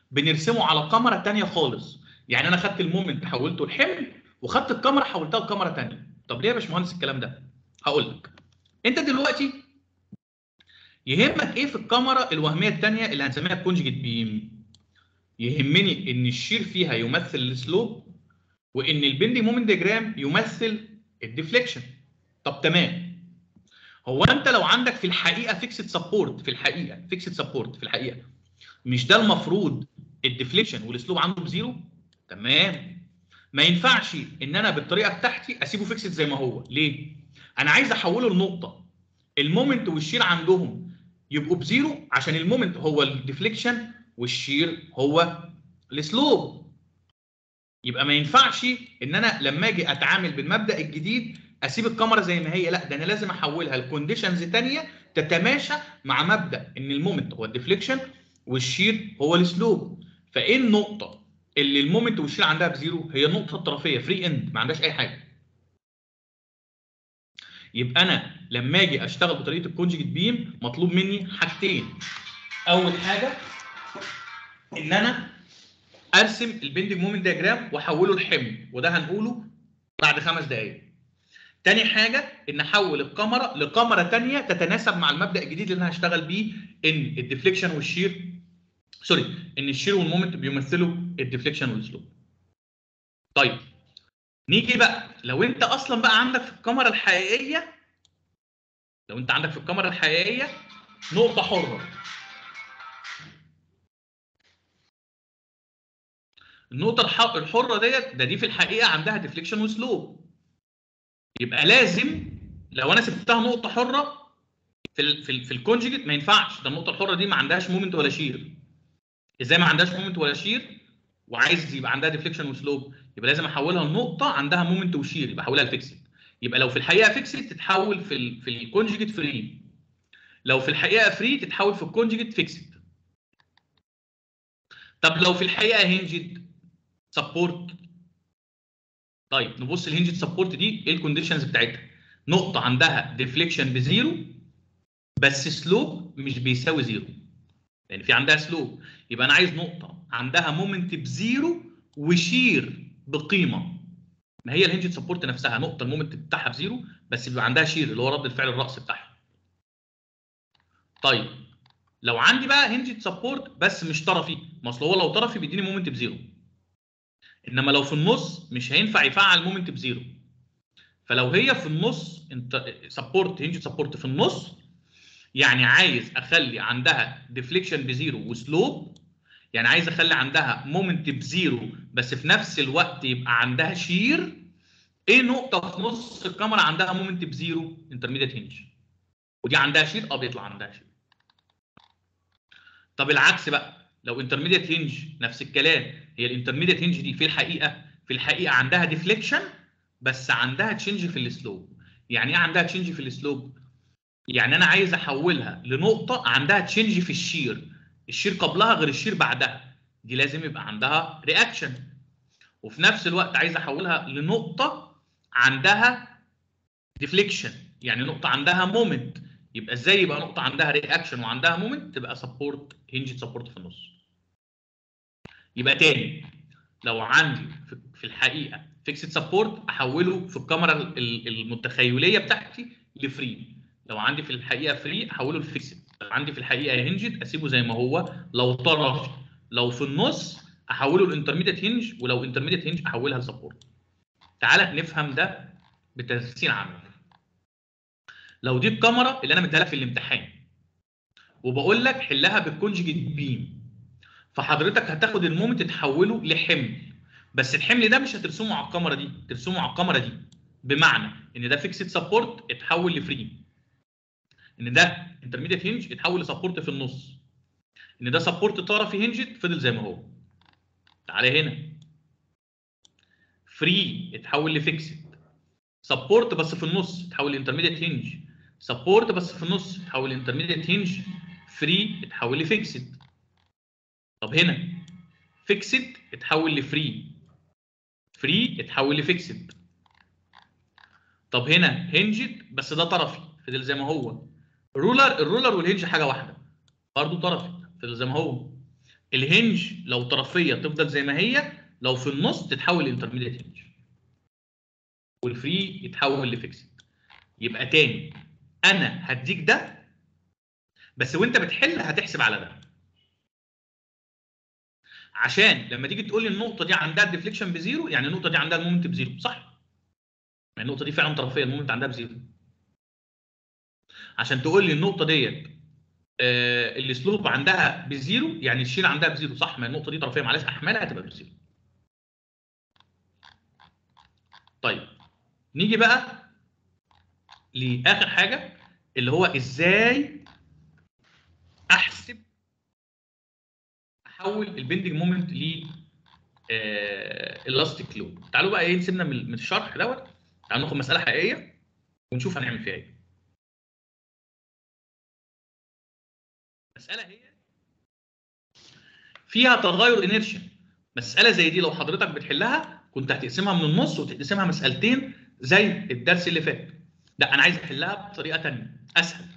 بنرسمه على كاميرا تانية خالص يعني انا خدت المومنت حولته لحمل وخدت الكاميرا حولتها لكاميرا تانية طب ليه يا باشمهندس الكلام ده هقول لك انت دلوقتي يهمك ايه في الكاميرا الوهميه الثانيه اللي هنسميها الكونجيجيت بيم يهمني ان الشير فيها يمثل السلوب وان البندنج مومنت ديجرام يمثل الديفليكشن طب تمام هو انت لو عندك في الحقيقه فيكسد سبورت في الحقيقه فيكسد سبورت في الحقيقه مش ده المفروض الديفليكشن والاسلوب عنده بزيرو تمام ما ينفعش ان انا بالطريقه بتاعتي اسيبه فيكسد زي ما هو ليه انا عايز احوله لنقطه المومنت والشير عندهم يبقوا بزيرو عشان المومنت هو الديفليكشن والشير هو السلوب يبقى ما ينفعش ان انا لما اجي اتعامل بالمبدا الجديد اسيب الكاميرا زي ما هي لا ده انا لازم احولها لكونديشنز ثانيه تتماشى مع مبدا ان المومنت هو الديفليكشن والشير هو السلوب فايه النقطه اللي المومنت والشير عندها بزيرو هي النقطه الطرفيه فري اند ما عندهاش اي حاجه يبقى انا لما اجي اشتغل بطريقه الكونجكت بيم مطلوب مني حاجتين اول حاجه ان انا ارسم البندنج مومنت دياجرام واحوله لحمل وده هنقوله بعد خمس دقائق تاني حاجه ان احول الكاميرا لكاميرا تانية تتناسب مع المبدا الجديد اللي انا هشتغل بيه ان الديفليكشن والشير سوري ان الشير والمومنت بيمثلوا الديفليكشن والسلوب طيب نيجي بقى لو انت اصلا بقى عندك في الكاميرا الحقيقيه لو انت عندك في الكاميرا الحقيقيه نقطه حره النقطه الح- الحره ديت ده دي في الحقيقه عندها ديفليكشن وسلوب يبقى لازم لو انا سبتها نقطه حره في ال في ال في الكونجيجيت ما ينفعش ده النقطه الحره دي ما عندهاش مومنت ولا شير ازاي ما عندهاش مومنت ولا شير وعايز يبقى عندها ديفليكشن وسلوب يبقى لازم احولها لنقطه عندها مومنت وشير يبقى احولها لفيكسد يبقى لو في الحقيقه فيكسد تتحول في ال في الكونجيجيت فري لو في الحقيقه فري تتحول في الكونجيجيت فيكسد طب لو في الحقيقه هنجد سبورت طيب نبص الهنجد سبورت دي ايه الكونديشنز بتاعتها نقطه عندها ديفليكشن بزيرو بس سلوب مش بيساوي زيرو لان في عندها سلوب يبقى انا عايز نقطه عندها مومنت بزيرو وشير بقيمه ما هي الهنجد سبورت نفسها نقطه المومنت بتاعها بزيرو بس بيبقى عندها شير اللي هو رد الفعل الراس بتاعها طيب لو عندي بقى هنجد سبورت بس مش طرفي ما اصل هو لو طرفي بيديني مومنت بزيرو انما لو في النص مش هينفع يفعل مومنت بزيرو فلو هي في النص انت سبورت هنجد سبورت في النص يعني عايز اخلي عندها ديفليكشن بزيرو وسلوب يعني عايز اخلي عندها مومنت بزيرو بس في نفس الوقت يبقى عندها شير ايه نقطه في نص الكاميرا عندها مومنت بزيرو انترميديت هنج ودي عندها شير اه بيطلع عندها شير طب العكس بقى لو انترميديت هنج نفس الكلام هي الانترميديت هنج دي في الحقيقه في الحقيقه عندها ديفليكشن بس عندها تشنج في السلوب يعني ايه عندها تشنج في السلوب يعني انا عايز احولها لنقطه عندها تشنج في الشير الشير قبلها غير الشير بعدها دي لازم يبقى عندها رياكشن وفي نفس الوقت عايز احولها لنقطه عندها ديفليكشن يعني نقطه عندها مومنت يبقى ازاي يبقى نقطه عندها رياكشن وعندها مومنت تبقى سبورت هنج سبورت في النص يبقى تاني لو عندي في- في الحقيقه فيكسد سبورت احوله في الكاميرا ال- المتخيليه بتاعتي لفري لو عندي في الحقيقه فري احوله لفيكسد لو عندي في الحقيقه هنجد اسيبه زي ما هو لو طرف لو في النص احوله لانترميديت هنج ولو انترميديت هنج احولها لسبورت تعالى نفهم ده بتفسير عام لو دي الكاميرا اللي انا مديها لك في الامتحان وبقول لك حلها بالكونجيجيت بيم فحضرتك هتاخد المومنت تحوله لحمل بس الحمل ده مش هترسمه على الكاميرا دي ترسمه على الكاميرا دي بمعنى ان ده فيكسد سبورت اتحول لفري ان ده انترميديت هنج اتحول لسبورت في النص ان ده سبورت طرفي هنجد فضل زي ما هو تعالى هنا فري اتحول لفيكسد سبورت بس في النص اتحول لانترميديت هنج سبورت بس في النص اتحول لانترميديت هنج فري اتحول لفيكسد طب هنا فيكسد اتحول لفري فري اتحول لفيكسد طب هنا هنجد بس ده طرفي فضل زي ما هو رولر الرولر والهنج حاجه واحده برضه طرفي فضل زي ما هو الهنج لو طرفيه تفضل زي ما هي لو في النص تتحول لانترميديت هنج والفري يتحول لفيكسد يبقى تاني انا هديك ده بس وانت بتحل هتحسب على ده عشان لما تيجي تقول لي النقطه دي عندها الديفليكشن بزيرو يعني النقطه دي عندها المومنت بزيرو صح يعني النقطه دي فعلا طرفيه المومنت عندها بزيرو عشان تقول لي النقطه ديت آه السلوب عندها بزيرو يعني الشيل عندها بزيرو صح ما النقطه دي طرفيه معلش احمالها هتبقى بزيرو طيب نيجي بقى لاخر حاجه اللي هو ازاي احسب احول البندنج مومنت ل الاستيك لود تعالوا بقى ايه نسيبنا من من الشرح دوت تعالوا ناخد مساله حقيقيه ونشوف هنعمل فيها ايه مساله هي فيها تغير انيرشيا مساله زي دي لو حضرتك بتحلها كنت هتقسمها من النص وتقسمها مسالتين زي الدرس اللي فات لا انا عايز احلها بطريقه ثانيه اسهل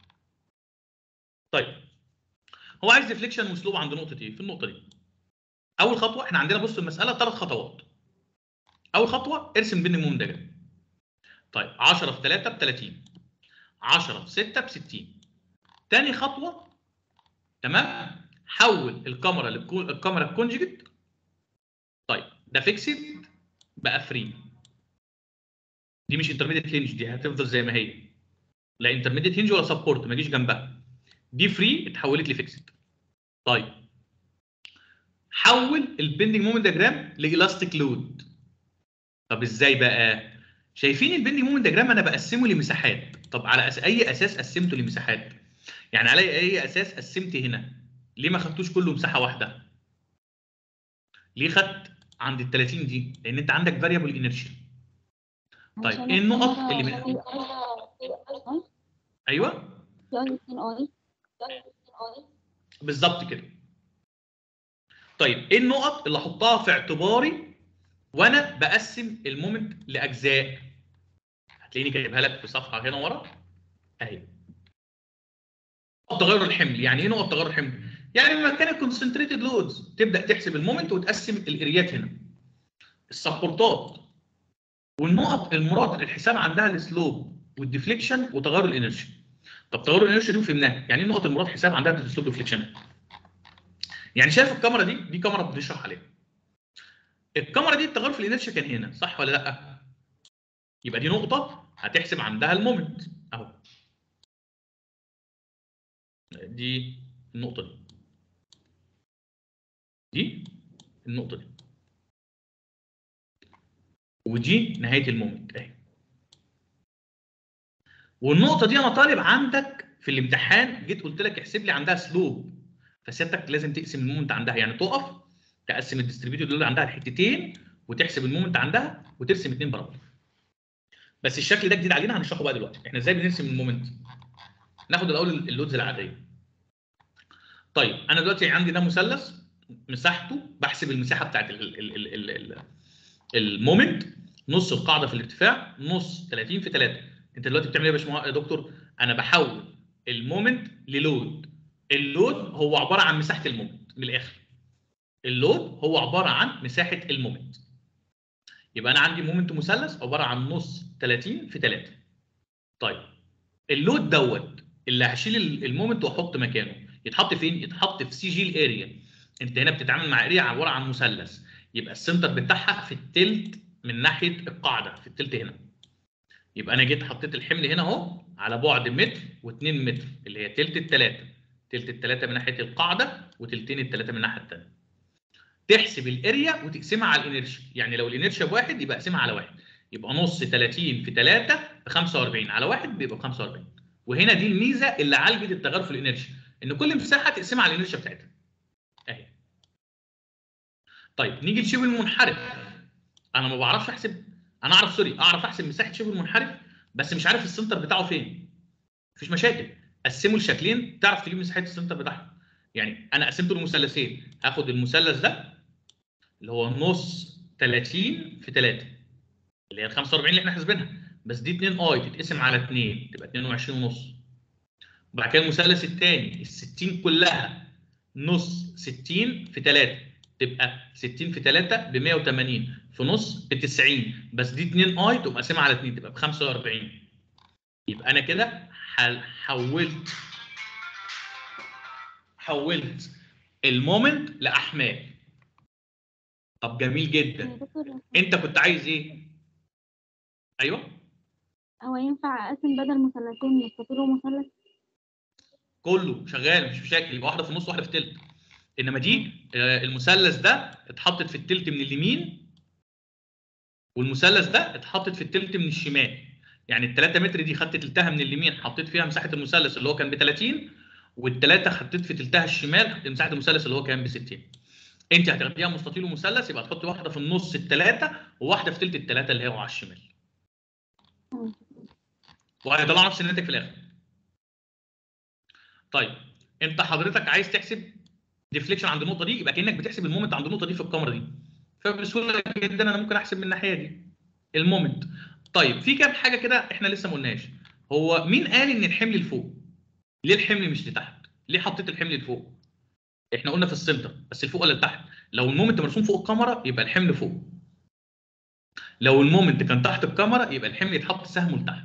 طيب هو عايز ديفليكشن واسلوب عند نقطه ايه في النقطه دي اول خطوه احنا عندنا بص المساله ثلاث خطوات اول خطوه ارسم بين الموم ده طيب 10 في 3 ب 30 10 في 6 ب 60 تاني خطوه تمام حول الكاميرا للكو- الكاميرا الكونجكت طيب ده فيكسد بقى فري دي مش انترميديت هنج دي هتفضل زي ما هي لا انترميديت هنج ولا سبورت ما يجيش جنبها دي فري اتحولت لفيكسد طيب حول البندنج مومنت دياجرام لالاستيك لود طب ازاي بقى شايفين البندنج مومنت دياجرام انا بقسمه لمساحات طب على أس... اي اساس قسمته لمساحات يعني على اي اساس قسمت هنا ليه ما خدتوش كله مساحه واحده ليه خدت عند ال 30 دي لان انت عندك فاريبل انرشيا طيب عشان ايه النقط الكاميرا اللي من عشان الكاميرا ايوه يعني اتنين اي يعني اتنين اي بالظبط كده طيب ايه النقط اللي احطها في اعتباري وانا بقسم المومنت لاجزاء هتلاقيني كاتبها لك في صفحه هنا ورا اهي نقط تغير الحمل يعني ايه نقط تغير الحمل يعني لما كان الكونسنتريتد لودز تبدا تحسب المومنت وتقسم الاريات هنا السبورتات والنقط المراد الحساب عندها السلوب والديفليكشن وتغير الانرشيا طب تغير الانرشيا دي فهمناها يعني ايه نقط المراد حساب عندها السلوب ديفليكشن يعني شايف الكاميرا دي دي كاميرا بنشرح عليها الكاميرا دي التغير في الانرشيا كان هنا صح ولا لا يبقى دي نقطه هتحسب عندها المومنت اهو دي النقطه دي دي النقطه دي ودي نهايه المومنت اهي والنقطه دي انا طالب عندك في الامتحان جيت قلت لك احسب لي عندها سلوب فسيادتك لازم تقسم المومنت عندها يعني تقف تقسم الديستريبيوتور دول عندها الحتتين وتحسب المومنت عندها وترسم اثنين برامج بس الشكل ده جديد علينا هنشرحه بقى دلوقتي احنا ازاي بنرسم المومنت ناخد الاول اللودز العاديه طيب انا دلوقتي عندي ده مثلث مساحته بحسب المساحه بتاعت ال- ال- ال- ال- ال- المومنت نص القاعده في الارتفاع نص 30 في 3 انت دلوقتي بتعمل ايه يا باشمهندس يا دكتور انا بحول المومنت للود اللود هو عباره عن مساحه المومنت من الاخر اللود هو عباره عن مساحه المومنت يبقى انا عندي مومنت مثلث عباره عن نص 30 في 3 طيب اللود دوت اللي هشيل ال- المومنت واحط مكانه يتحط فين يتحط في سي جي الاريا انت هنا بتتعامل مع اريا عباره عن مثلث يبقى السنتر بتاعها في التلت من ناحيه القاعده في التلت هنا يبقى انا جيت حطيت الحمل هنا اهو على بعد متر و2 متر اللي هي تلت التلاته تلت التلاته من ناحيه القاعده وتلتين التلاته من الناحيه الثانيه تحسب الاريا وتقسمها على الانرشيا يعني لو الانرشيا بواحد يبقى اقسمها على واحد يبقى نص 30 في 3 ب 45 على واحد بيبقى ب 45 وهنا دي الميزه اللي عالجت التغير في الانرشيا ان كل مساحه تقسمها على الانرشيا بتاعتها اهي طيب نيجي لشبه المنحرف انا ما بعرفش احسب انا اعرف سوري اعرف احسب مساحه شبه المنحرف بس مش عارف السنتر بتاعه فين مفيش مشاكل قسموا لشكلين تعرف تجيب مساحه السنتر بتاعهم يعني انا قسمته لمثلثين هاخد المثلث ده اللي هو نص 30 في 3 اللي هي ال 45 اللي احنا حاسبينها بس دي 2 اي تتقسم على 2 تبقى 22 ونص وبعد كده المثلث الثاني ال 60 كلها نص 60 في 3 تبقى 60 في 3 ب 180 في نص ب 90 بس دي 2 اي تقوم قاسمها على 2 تبقى ب 45 يبقى انا كده ح- حولت حولت المومنت لاحمال طب جميل يا جدا دكتور انت كنت عايز ايه ايوه هو ينفع اقسم بدل مثلثين مستطيل ومثلث كله شغال مش مشاكل يبقى واحده في النص واحده في التلت انما دي آه، المثلث ده اتحطت في التلت من اليمين والمثلث ده اتحطت في التلت من الشمال يعني ال 3 متر دي خدت تلتها من اليمين حطيت فيها مساحه المثلث اللي هو كان ب 30 والثلاثه حطيت في تلتها الشمال حطيت مساحه المثلث اللي هو كان ب 60 انت هتاخديها مستطيل ومثلث يبقى تحطي واحده في النص الثلاثه وواحده في تلت الثلاثه اللي هو على الشمال تمام. وهيطلعوا نفس الناتج في الاخر طيب انت حضرتك عايز تحسب ديفليكشن عند النقطه دي يبقى كانك بتحسب المومنت عند النقطه دي في الكاميرا دي فبسهوله جدا انا ممكن احسب من الناحيه دي المومنت طيب في كام حاجه كده احنا لسه ما قلناش هو مين قال ان الحمل لفوق ليه الحمل مش لتحت ليه حطيت الحمل لفوق احنا قلنا في السنتر بس لفوق ولا لتحت لو المومنت مرسوم فوق الكاميرا يبقى الحمل فوق لو المومنت كان تحت الكاميرا يبقى الحمل يتحط سهمه لتحت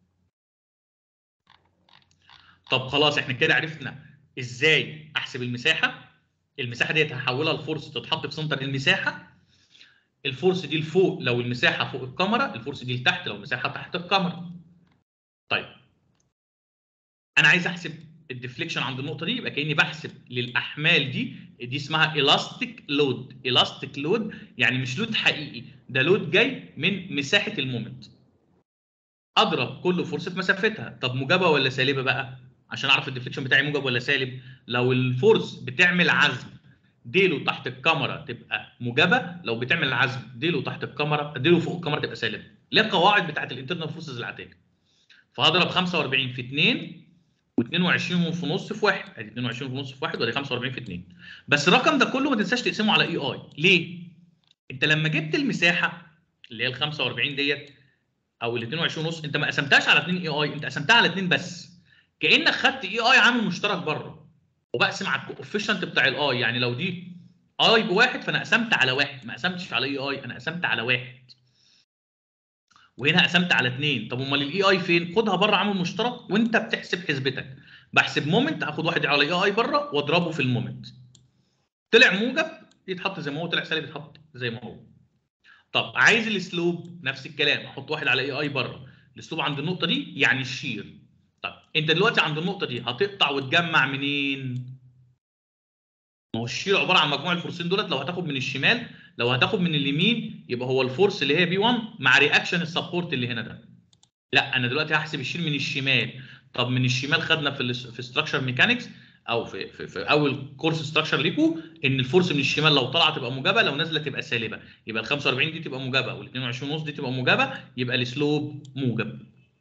طب خلاص احنا كده عرفنا ازاي احسب المساحه المساحه ديت هحولها لفورس تتحط في سنتر المساحه الفورس دي لفوق لو المساحه فوق الكاميرا الفورس دي لتحت لو المساحه تحت الكاميرا طيب انا عايز احسب الديفليكشن عند النقطه دي يبقى كاني بحسب للاحمال دي دي اسمها الاستيك لود الاستيك لود يعني مش لود حقيقي ده لود جاي من مساحه المومنت اضرب كل فرصه مسافتها طب موجبه ولا سالبه بقى عشان اعرف الديفليكشن بتاعي موجب ولا سالب لو الفورس بتعمل عزم ديله تحت الكاميرا تبقى موجبه لو بتعمل عزم ديله تحت الكاميرا ديله فوق الكاميرا تبقى سالبه اللي هي القواعد بتاعت الانترنال فورسز العاديه فهضرب 45 في 2 و22 في نص في 1 ادي 22 في نص في 1 وادي 45 في 2 بس الرقم ده كله ما تنساش تقسمه على اي اي ليه انت لما جبت المساحه اللي هي ال 45 ديت او ال 22 ونص انت ما قسمتهاش على 2 اي اي انت قسمتها على 2 بس كانك خدت اي اي عامل مشترك بره وبقسم على الكوفيشنت بتاع الاي يعني لو دي اي بواحد فانا قسمت على واحد ما قسمتش على اي اي انا قسمت على واحد وهنا قسمت على اثنين طب امال الاي اي فين؟ خدها بره عامل مشترك وانت بتحسب حسبتك بحسب مومنت هاخد واحد على اي اي بره واضربه في المومنت طلع موجب يتحط زي ما هو طلع سالب يتحط زي ما هو طب عايز السلوب نفس الكلام احط واحد على اي اي بره الاسلوب عند النقطه دي يعني الشير طب انت دلوقتي عند النقطه دي هتقطع وتجمع منين ما هو الشير عباره عن مجموع الفورسين دولت لو هتاخد من الشمال لو هتاخد من اليمين يبقى هو الفورس اللي هي بي 1 مع رياكشن السبورت اللي هنا ده لا انا دلوقتي هحسب الشير من الشمال طب من الشمال خدنا في ال في ستراكشر ميكانكس او في, في, في اول كورس ستراكشر ليكو ان الفورس من الشمال لو طالعه تبقى موجبه لو نازله تبقى سالبه يبقى ال 45 دي تبقى موجبه وال 22 ونص دي تبقى موجبه يبقى السلوب موجب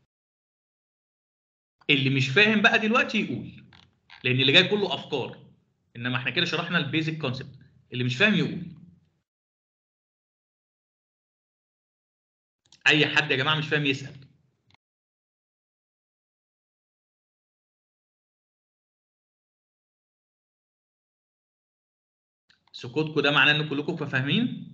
اللي مش فاهم بقى دلوقتي يقول لان اللي جاي كله افكار انما احنا كده شرحنا البيزك كونسبت اللي مش فاهم يقول اي حد يا جماعه مش فاهم يسال سكوتكم ده معناه ان كلكم فاهمين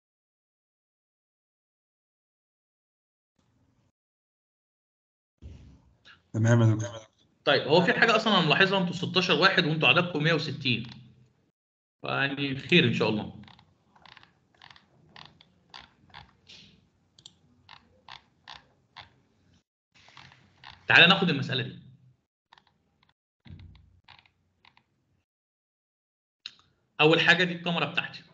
تمام يا دكتور طيب هو في حاجه اصلا انا ملاحظها انتوا 16 واحد وانتوا عددكم 160 فيعني خير ان شاء الله تعالى ناخد المساله دي اول حاجه دي الكاميرا بتاعتي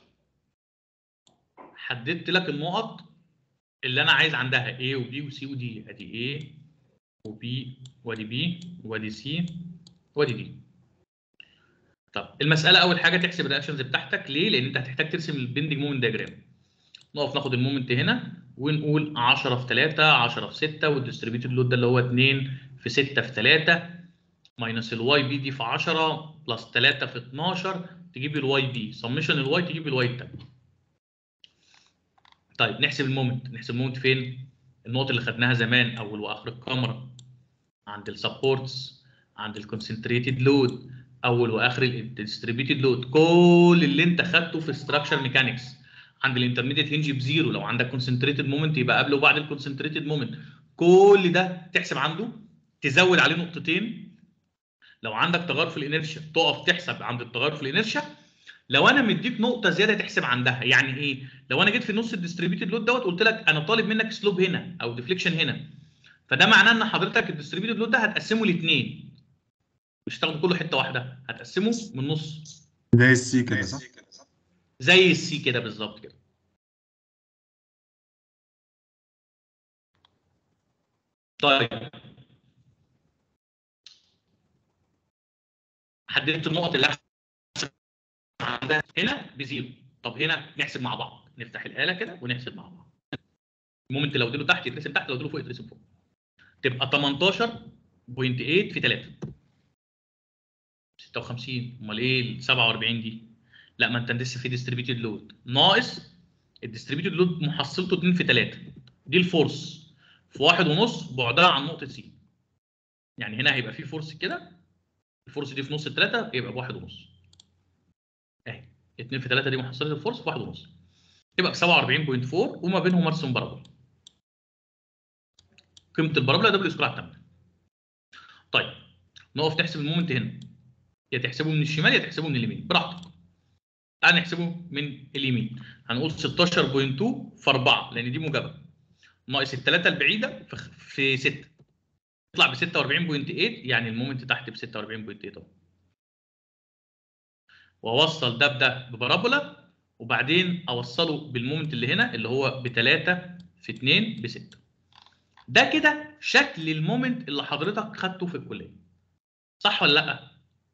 حددت لك النقط اللي انا عايز عندها A و B و C و D ادي A و B وادي B وادي C وادي D طب المساله اول حاجه تحسب الرياكشنز بتاعتك ليه؟ لان انت هتحتاج ترسم البندنج مومنت دياجرام نقف ناخد المومنت هنا ونقول 10 في 3 10 في 6 والديستريبيوتد لود ده اللي هو 2 في 6 في 3 ماينس الواي بي دي في 10 بلس 3 في 12 تجيب الواي بي سمشن الواي تجيب الواي التاني طيب نحسب المومنت نحسب المومنت فين النقط اللي خدناها زمان اول واخر الكاميرا عند السبورتس عند الكونسنتريتد لود اول واخر الديستريبيوتد لود كل اللي انت خدته في ستراكشر ميكانكس عند الانترميديت هنج بزيرو لو عندك كونسنتريتد مومنت يبقى قبل وبعد الكونسنتريتد مومنت كل ده تحسب عنده تزود عليه نقطتين لو عندك تغير في الانرشيا تقف تحسب عند التغير في الانرشيا لو انا مديك نقطه زياده تحسب عندها يعني ايه لو انا جيت في نص الديستريبيوتد لود دوت قلت لك انا طالب منك سلوب هنا او ديفليكشن هنا فده معناه ان حضرتك الديستريبيوتد لود ده هتقسمه لاثنين مش تاخده كله حته واحده هتقسمه من النص زي السي كده صح؟ زي السي كده بالظبط كده طيب حددت النقط اللي هحسب عندها هنا بزيرو طب هنا نحسب مع بعض نفتح الآلة كده ونحسب مع بعض المومنت لو اديله تحت يترسم تحت لو اديله فوق يترسم فوق تبقى 18.8 في 3 56 امال ايه ال 47 دي لا ما انت لسه في ديستريبيوتد لود ناقص الديستريبيوتد لود محصلته 2 في 3 دي الفورس في واحد ونص بعدها عن نقطه سي يعني هنا هيبقى في فورس كده الفورس دي في نص الثلاثه يبقى بواحد ونص اهي 2 في 3 دي محصله الفورس في واحد ونص يبقى ب 47.4 وما بينهم ارسم بارابولا قيمه البارابولا دبليو سكوير على 8 طيب نقف نحسب المومنت هنا يا تحسبه من الشمال يا تحسبه من اليمين براحتك تعال نحسبه من اليمين هنقول 16.2 في 4 لان دي موجبه ناقص الثلاثه البعيده في في 6 يطلع ب 46.8 يعني المومنت تحت ب 46.8 اهو واوصل ده بده ببارابولا وبعدين اوصله بالمومنت اللي هنا اللي هو ب 3 في 2 ب 6 ده كده شكل المومنت اللي حضرتك خدته في الكليه صح ولا لا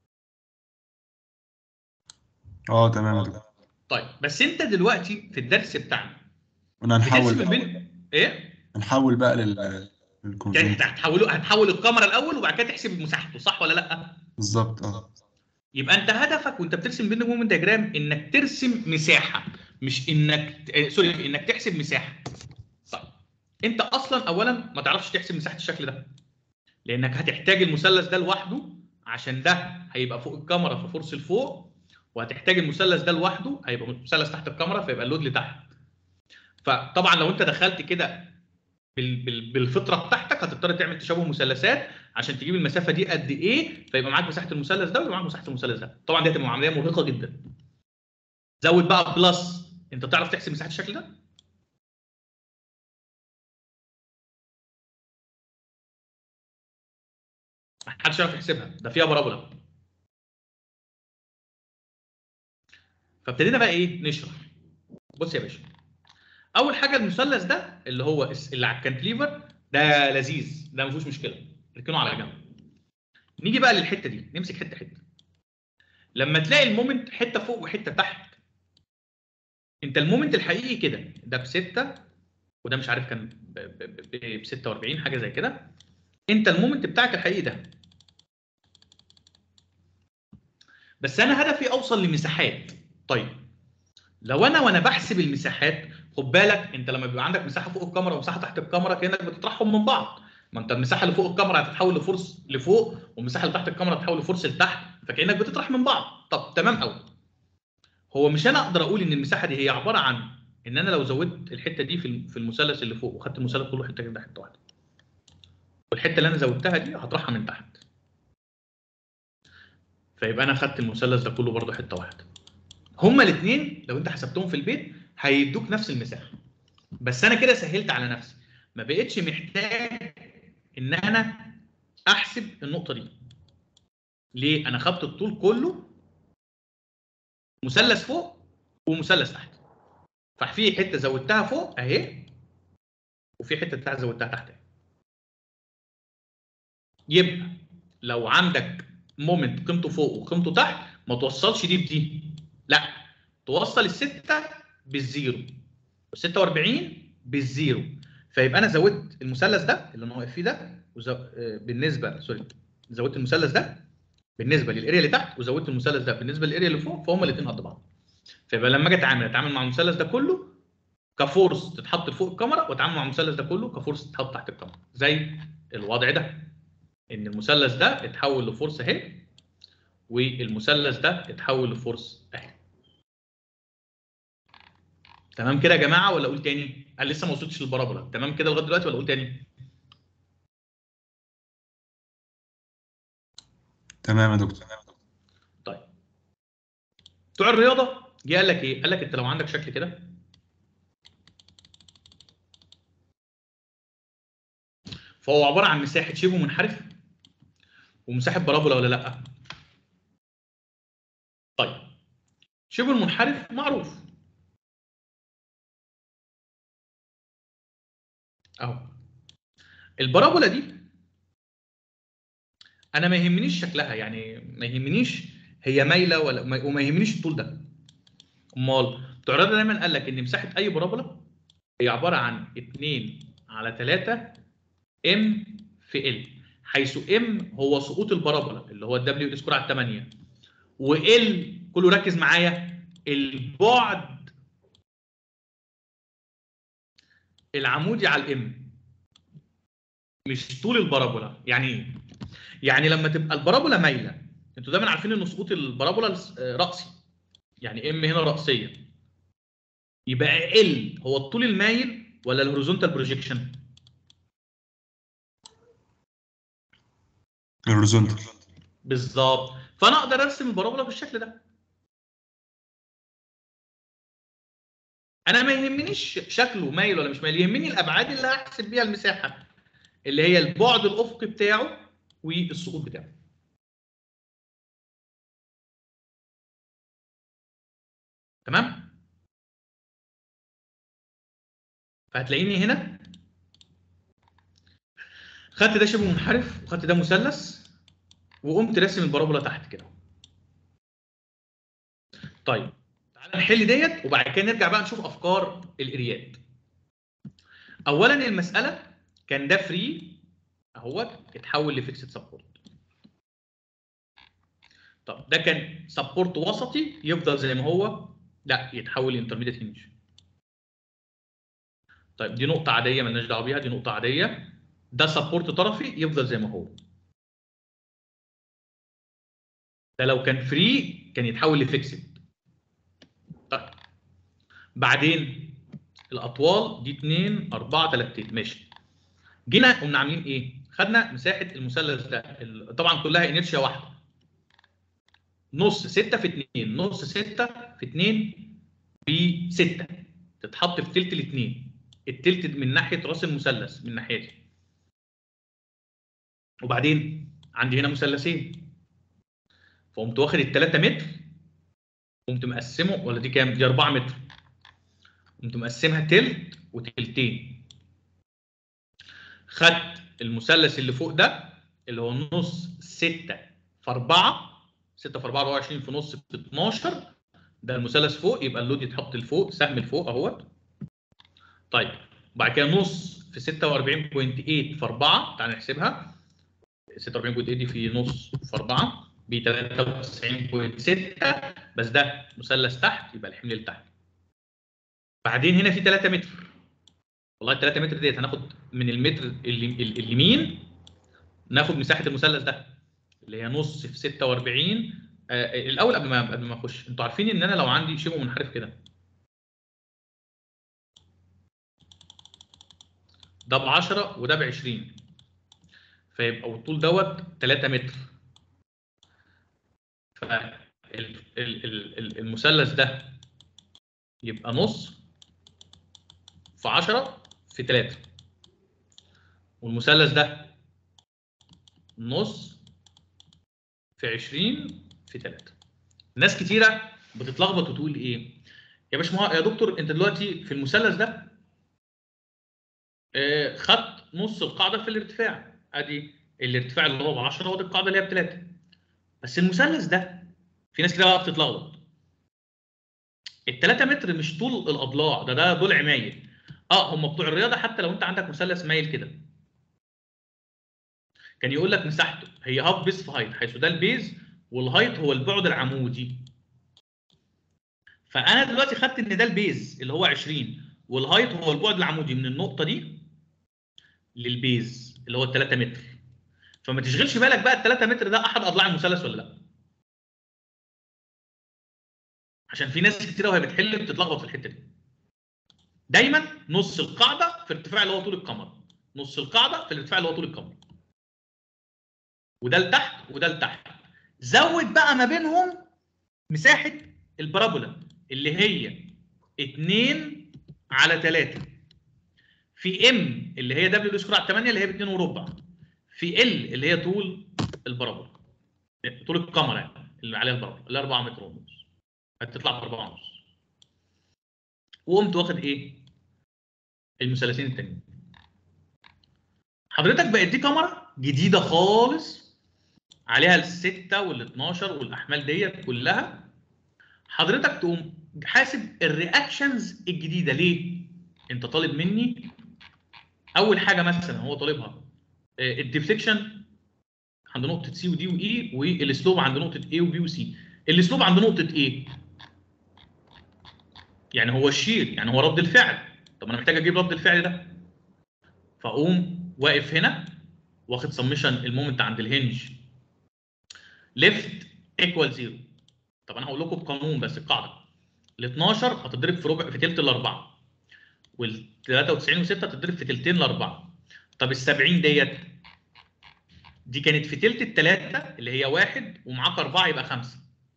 اه تمام يا دكتور طيب بس انت دلوقتي في الدرس بتاعنا قلنا هنحول بترسم بقى بين ايه هنحول بقى لل يعني للكونفنت هتحوله هتحول الكاميرا الاول وبعد كده تحسب مساحته صح ولا لا بالظبط اه يبقى انت هدفك وانت بترسم بين مومنت دياجرام انك ترسم مساحه مش انك آه، سوري انك تحسب مساحه طيب انت اصلا اولا ما تعرفش تحسب مساحه الشكل ده لانك هتحتاج المثلث ده لوحده عشان ده هيبقى فوق الكاميرا ففورس لفوق وهتحتاج المثلث ده لوحده هيبقى مثلث تحت الكاميرا فيبقى اللود لتحت فطبعا لو انت دخلت كده بال- بال- بالفطره بتاعتك هتضطر تعمل تشابه مثلثات عشان تجيب المسافه دي قد ايه فيبقى معاك مساحه المثلث ده ويبقى معاك مساحه المثلث ده طبعا دي هتبقى عمليه مرهقه جدا زود بقى بلس انت تعرف تحسب مساحه الشكل ده محدش يعرف يحسبها ده فيها بارابولا فابتدينا بقى ايه نشرح بص يا باشا اول حاجه المثلث ده اللي هو الس- اللي على الكانتليفر ده لذيذ ده ما فيهوش مشكله اركنه على جنب نيجي بقى للحته دي نمسك حته حته لما تلاقي المومنت حته فوق وحته تحت انت المومنت الحقيقي كده ده بستة وده مش عارف كان ب 46 حاجه زي كده انت المومنت بتاعك الحقيقي ده بس انا هدفي اوصل لمساحات طيب لو انا وانا بحسب المساحات خد بالك انت لما بيبقى عندك مساحه فوق الكاميرا ومساحه تحت الكاميرا كانك بتطرحهم من بعض ما انت المساحه اللي فوق الكاميرا هتتحول لفورس لفوق والمساحه اللي تحت الكاميرا هتتحول لفورس لتحت فكانك بتطرح من بعض طب تمام قوي هو مش انا اقدر اقول ان المساحه دي هي عباره عن ان انا لو زودت الحته دي في في المثلث اللي فوق وخدت المثلث كله حته كده حته واحده والحته اللي انا زودتها دي هطرحها من تحت فيبقى انا خدت المثلث ده كله برضه حته واحده هما الاثنين لو انت حسبتهم في البيت هيدوك نفس المساحه بس انا كده سهلت على نفسي ما بقتش محتاج ان انا احسب النقطه دي ليه انا خدت الطول كله مثلث فوق ومثلث تحت ففي حته زودتها فوق اهي وفي حته تحت زودتها تحت اهي يبقى لو عندك مومنت قيمته فوق وقيمته تحت ما توصلش دي بدي لا توصل الستة بالزيرو وال46 بالزيرو فيبقى انا زودت المثلث ده اللي انا واقف فيه ده وزو... آه، بالنسبه سوري زودت المثلث ده بالنسبه للاريا اللي تحت وزودت المثلث ده بالنسبه للاريا اللي فوق فهم الاثنين قد بعض فيبقى لما اجي اتعامل اتعامل مع المثلث ده كله كفورس تتحط فوق الكاميرا واتعامل مع المثلث ده كله كفورس تتحط تحت الكاميرا زي الوضع ده ان المثلث ده اتحول لفورس اهي والمثلث ده اتحول لفورس اهي تمام كده يا جماعه ولا اقول تاني انا لسه ما وصلتش للبارابولا تمام كده لغايه دلوقتي ولا اقول تاني تمام يا دكتور طيب بتوع الرياضه جه قال لك ايه قال لك انت لو عندك شكل كده فهو عباره عن مساحه شبه منحرف ومساحه بارابولا ولا لا طيب شبه المنحرف معروف اهو البارابولا دي انا ما يهمنيش شكلها يعني ما يهمنيش هي مايله ولا ما- وما يهمنيش الطول ده امال بتوع الرياضه دايما قال لك ان مساحه اي بارابولا هي عباره عن 2 على 3 ام في ال حيث ام هو سقوط البارابولا اللي هو الدبليو سكور على 8 وال كله ركز معايا البعد العمودي على الام مش طول البارابولا يعني ايه؟ يعني لما تبقى البارابولا مايله انتوا دايما عارفين ان سقوط البارابولا آه، راسي يعني ام هنا راسيه يبقى ال هو الطول المايل ولا الهوريزونتال بروجيكشن الهوريزونتال بالظبط فانا اقدر ارسم البارابولا بالشكل ده انا ما يهمنيش شكله مايل ولا مش مايل يهمني الابعاد اللي هحسب بيها المساحه اللي هي البعد الافقي بتاعه والسقوط بتاعه تمام فهتلاقيني هنا خدت ده شبه منحرف وخدت ده مثلث وقمت راسم البارابولا تحت كده طيب تعالى نحل ديت وبعد كده نرجع بقى نشوف افكار الاريات اولا المساله كان ده فري اهوت اتحول لفيكسد سبورت طب ده كان سبورت وسطي يفضل زي ما هو لا يتحول لانترميديت هنج طيب دي نقطه عاديه مالناش دعوه بيها دي نقطه عاديه ده سبورت طرفي يفضل زي ما هو ده لو كان فري كان يتحول لفيكسد طيب بعدين الاطوال دي 2 4 3 ماشي جينا قمنا عاملين ايه خدنا مساحه المثلث ده ال- طبعا كلها انيرشيا واحده نص 6 في 2 نص 6 في 2 ب 6 تتحط في تلت الاثنين التلت من ناحيه راس المثلث من ناحيتي وبعدين عندي هنا مثلثين فقمت واخد ال 3 متر قمت مقسمه ولا دي كام؟ دي 4 متر قمت مقسمها تلت وتلتين خدت المثلث اللي فوق ده اللي هو نص 6 في 4 6 في 4 24 في نص في 12 ده المثلث فوق يبقى اللود يتحط لفوق سهم لفوق اهوت طيب وبعد كده نص في 46.8 في 4 تعال نحسبها 46.8 دي في نص في 4 ب 93.6 بس ده مثلث تحت يبقى الحمل اللي تحت بعدين هنا في 3 متر والله ال 3 متر ديت هناخد من المتر اللي ال- اليمين ناخد مساحه المثلث ده اللي هي نص في 46 آه الاول قبل ما قبل ما اخش انتوا عارفين ان انا لو عندي شبه منحرف كده ده ب 10 وده ب 20 فيبقى والطول دوت 3 متر فالمثلث ده يبقى نص في 10 في 3 والمثلث ده نص في 20 في 3 ناس كتيره بتتلخبط وتقول ايه يا باشمهندس يا دكتور انت دلوقتي في المثلث ده آه، خدت نص القاعده في الارتفاع ادي الارتفاع اللي هو ب 10 وادي القاعده اللي هي ب 3 بس المثلث ده في ناس كده بقى بتتلخبط ال 3 متر مش طول الاضلاع ده ده ضلع مايل اه هم بتوع الرياضه حتى لو انت عندك مثلث مايل كده كان يقول لك مساحته هي هاف بيس في هايت حيث ده البيز والهايت هو البعد العمودي فانا دلوقتي خدت ان ده البيز اللي هو 20 والهايت هو البعد العمودي من النقطه دي للبيز اللي هو 3 متر فما تشغلش بالك بقى ال 3 متر ده احد اضلاع المثلث ولا لا عشان في ناس كتير وهي بتحل بتتلخبط في الحته دي دايما نص القاعده في ارتفاع اللي هو طول الكاميرا نص القاعده في الارتفاع اللي هو طول الكاميرا وده لتحت وده لتحت زود بقى ما بينهم مساحه البارابولا اللي هي 2 على 3 في ام اللي هي دبليو سكوير على 8 اللي هي ب 2 وربع في ال اللي هي طول البارابولا طول الكاميرا يعني اللي عليها البارابولا اللي هي 4 متر ونص هتطلع ب 4 ونص وقمت واخد ايه؟ المثلثين التانيين حضرتك بقت دي كاميرا جديده خالص عليها الستة وال 12 والاحمال ديت كلها حضرتك تقوم حاسب الرياكشنز الجديده ليه؟ انت طالب مني اول حاجه مثلا هو طالبها الديفليكشن عند نقطه سي ودي واي والسلوب عند نقطه اي وبي وسي السلوب عند نقطه ايه؟ يعني هو الشير يعني هو رد الفعل طب انا محتاج اجيب رد الفعل ده فاقوم واقف هنا واخد سمشن المومنت عند الهنج ليفت ايكوال زيرو طب انا هقول لكم بقانون بس القاعده ال 12 هتضرب في ربع في ثلث الاربعه وال 93 و6 هتضرب في ثلثين الاربعه طب ال 70 ديت دي كانت في ثلث الثلاثه اللي هي واحد ومعاك اربعه يبقى خمسه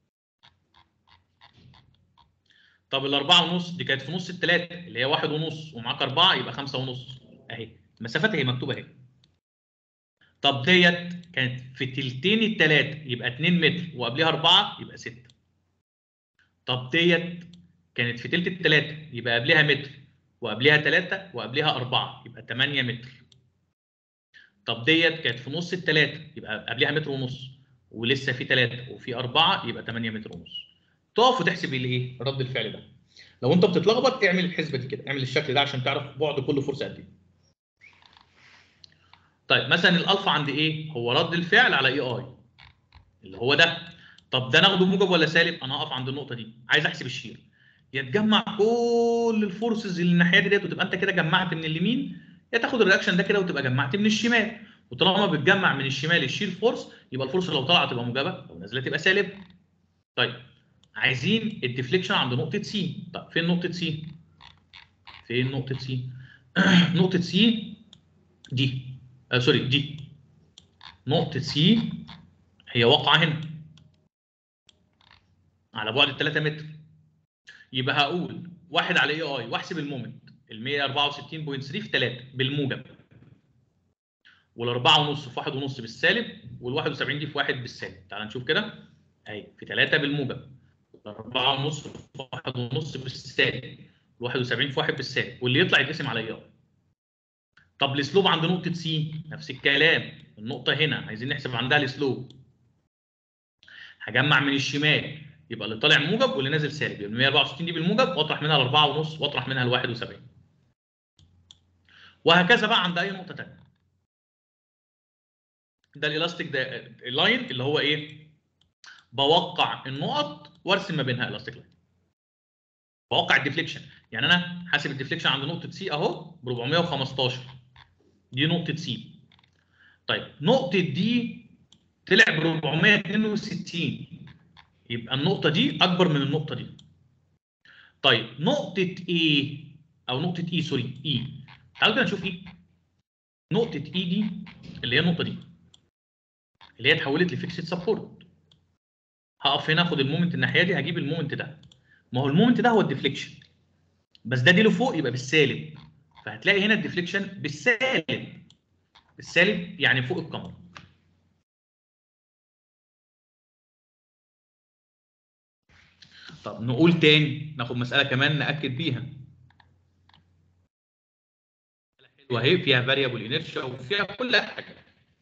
طب الأربعة ونص دي كانت في نص التلاتة اللي هي واحد ونص ومعاك أربعة يبقى خمسة ونص أهي المسافات هي مكتوبة أهي طب ديت كانت في تلتين التلاتة يبقى 2 متر وقبلها أربعة يبقى 6 طب ديت كانت في تلت التلاتة يبقى قبلها متر وقبلها 3 وقبلها 4 يبقى 8 متر طب ديت كانت في نص التلاتة يبقى قبلها متر ونص ولسه في 3 وفي 4 يبقى 8 متر ونص تقف وتحسب الايه رد الفعل ده لو انت بتتلخبط اعمل الحسبه دي كده اعمل الشكل ده عشان تعرف بعد كل فرصه قد ايه طيب مثلا الالفا عند ايه هو رد الفعل على اي اي اللي هو ده طب ده ناخده موجب ولا سالب انا هقف عند النقطه دي عايز احسب الشير يا تجمع كل الفورسز اللي الناحيه دي ديت وتبقى انت كده جمعت من اليمين يا تاخد الرياكشن ده كده وتبقى جمعت من الشمال وطالما بتجمع من الشمال الشير فورس يبقى الفورس لو طالعه تبقى موجبه لو نازله تبقى سالب طيب عايزين الديفليكشن عند نقطة سي، طب فين نقطة سي؟ فين نقطة سي؟ نقطة سي دي آه سوري دي نقطة سي هي واقعة هنا على بعد 3 متر يبقى هقول واحد على اي اي واحسب المومنت ال 164.3 في 3 بالموجب والأربعة ونص في واحد ونص بالسالب وال 71 دي في واحد بالسالب تعال نشوف كده اهي في 3 بالموجب أربعة ونص في واحد ونص بالسالب 71 في واحد بالسالب واللي يطلع يتقسم على اي طب الاسلوب عند نقطة سي نفس الكلام النقطة هنا عايزين نحسب عندها الاسلوب هجمع من الشمال يبقى اللي طالع موجب واللي نازل سالب يبقى 164 دي بالموجب واطرح منها الأربعة ونص واطرح منها ال 71 وهكذا بقى عند أي نقطة تانية ده الالاستيك ده اللاين اللي هو ايه؟ بوقع النقط وارسم ما بينها الاستيك لاين بوقع الديفليكشن يعني انا حاسب الديفليكشن عند نقطه سي اهو ب 415 دي نقطه سي طيب نقطه دي طلع ب 462 يبقى النقطه دي اكبر من النقطه دي طيب نقطه ايه او نقطه اي سوري اي تعالوا كده نشوف ايه نقطه اي دي اللي هي النقطه دي اللي هي اتحولت لفيكسد سبورت هقف هنا اخد المومنت الناحيه دي هجيب المومنت ده ما هو المومنت ده هو الديفليكشن بس ده دي لفوق يبقى بالسالب فهتلاقي هنا الديفليكشن بالسالب بالسالب يعني فوق الكاميرا طب نقول تاني ناخد مساله كمان ناكد بيها حلوه اهي فيها فاريبل انيرشيا وفيها كل حاجه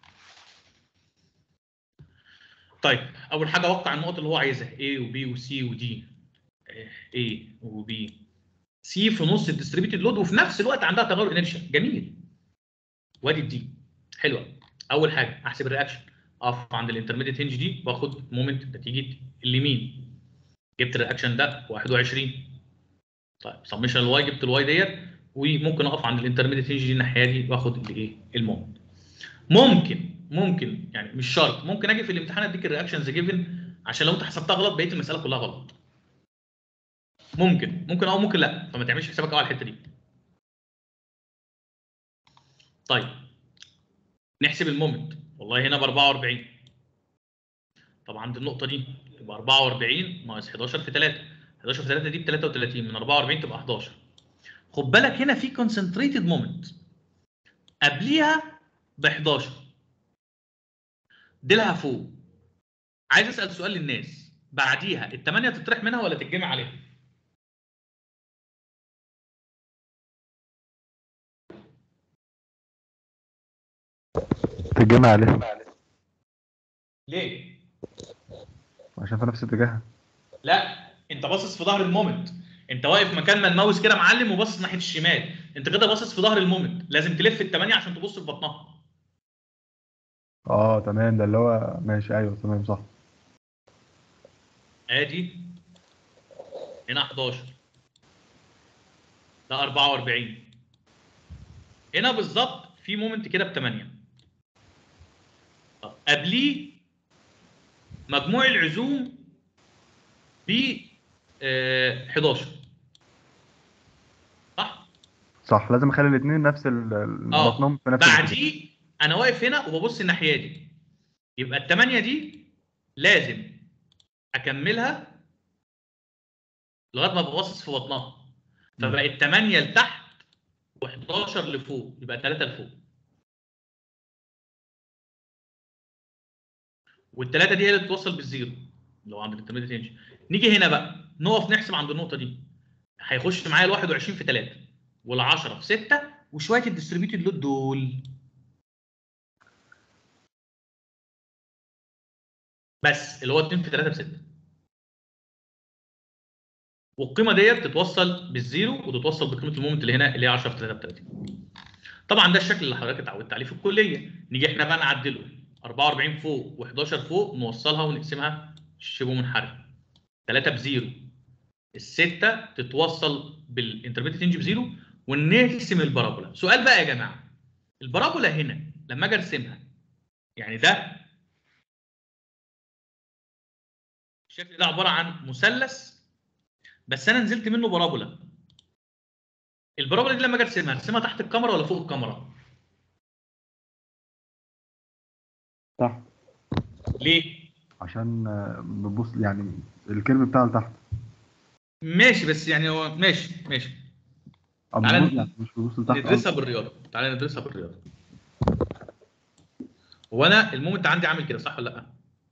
طيب اول حاجه اوقع النقط اللي هو عايزها A وB وC وD A وB C في نص الديستريبيوتد لود وفي نفس الوقت عندها تغير انرشيا جميل وادي الدي حلوه اول حاجه احسب الرياكشن اقف عند الانترميديت هنج دي واخد مومنت نتيجه اليمين جبت الرياكشن ده 21 طيب سمشن الواي جبت الواي ديت وممكن اقف عند الانترميديت هنج دي الناحيه دي واخد الايه المومنت ممكن ممكن يعني مش شرط ممكن اجي في الامتحان اديك الرياكشنز جيفن عشان لو انت حسبتها غلط بقيه المساله كلها غلط ممكن ممكن او ممكن لا فما تعملش حسابك قوي على الحته دي طيب نحسب المومنت والله هنا ب 44 طب عند النقطه دي يبقى 44 ناقص 11 في 3 11 في 3 دي ب 33 من 44 تبقى 11 خد بالك هنا في كونسنتريتد مومنت قبليها ب 11 ديلها فوق عايز اسال سؤال للناس بعديها الثمانيه تطرح منها ولا تتجمع عليها؟ تتجمع عليها ليه؟ عشان في نفس اتجاهها لا انت باصص في ظهر المومنت انت واقف مكان ما الماوس كده معلم وباصص ناحيه الشمال انت كده باصص في ظهر المومنت لازم تلف الثمانيه عشان تبص في بطنها اه تمام ده اللي هو ماشي ايوه تمام صح ادي هنا 11 ده 44 هنا بالظبط في مومنت كده ب 8 طب قبليه مجموع العزوم ب آه، 11 صح؟ صح لازم اخلي الاثنين نفس ال- ال- اه. بطنهم في نفس الاتجاه. بعديه انا واقف هنا وببص الناحيه دي يبقى الثمانيه دي لازم اكملها لغايه ما ببصص في بطنها فبقت 8 لتحت و11 لفوق يبقى 3 لفوق والثلاثه دي هي اللي بتوصل بالزيرو لو عند الانترميديت رينج نيجي هنا بقى نقف نحسب عند النقطه دي هيخش معايا ال 21 في 3 وال 10 في 6 وشويه الديستريبيوتد لود دول بس اللي هو 2 في 3 ب 6 والقيمه ديت تتوصل بالزيرو وتتوصل بقيمه المومنت اللي هنا اللي هي 10 في 3 ب 30 طبعا ده الشكل اللي حضرتك اتعودت عليه في الكليه نيجي احنا بقى نعدله 44 فوق و11 فوق نوصلها ونقسمها شبه منحرف 3 بزيرو الستة تتوصل بالانترميديت رينج بزيرو ونرسم البارابولا سؤال بقى يا جماعه البارابولا هنا لما اجي ارسمها يعني ده الشكل ده عباره عن مثلث بس انا نزلت منه بارابولا البارابولا دي لما اجي ارسمها ارسمها تحت الكاميرا ولا فوق الكاميرا صح ليه عشان آه، بتبص يعني الكيرف بتاعه لتحت ماشي بس يعني هو ماشي ماشي أو تعالى بتبص- يعني مش بتبص لتحت ندرسها بالرياضه تعالى ندرسها بالرياضه هو انا المومنت عندي عامل كده صح ولا لا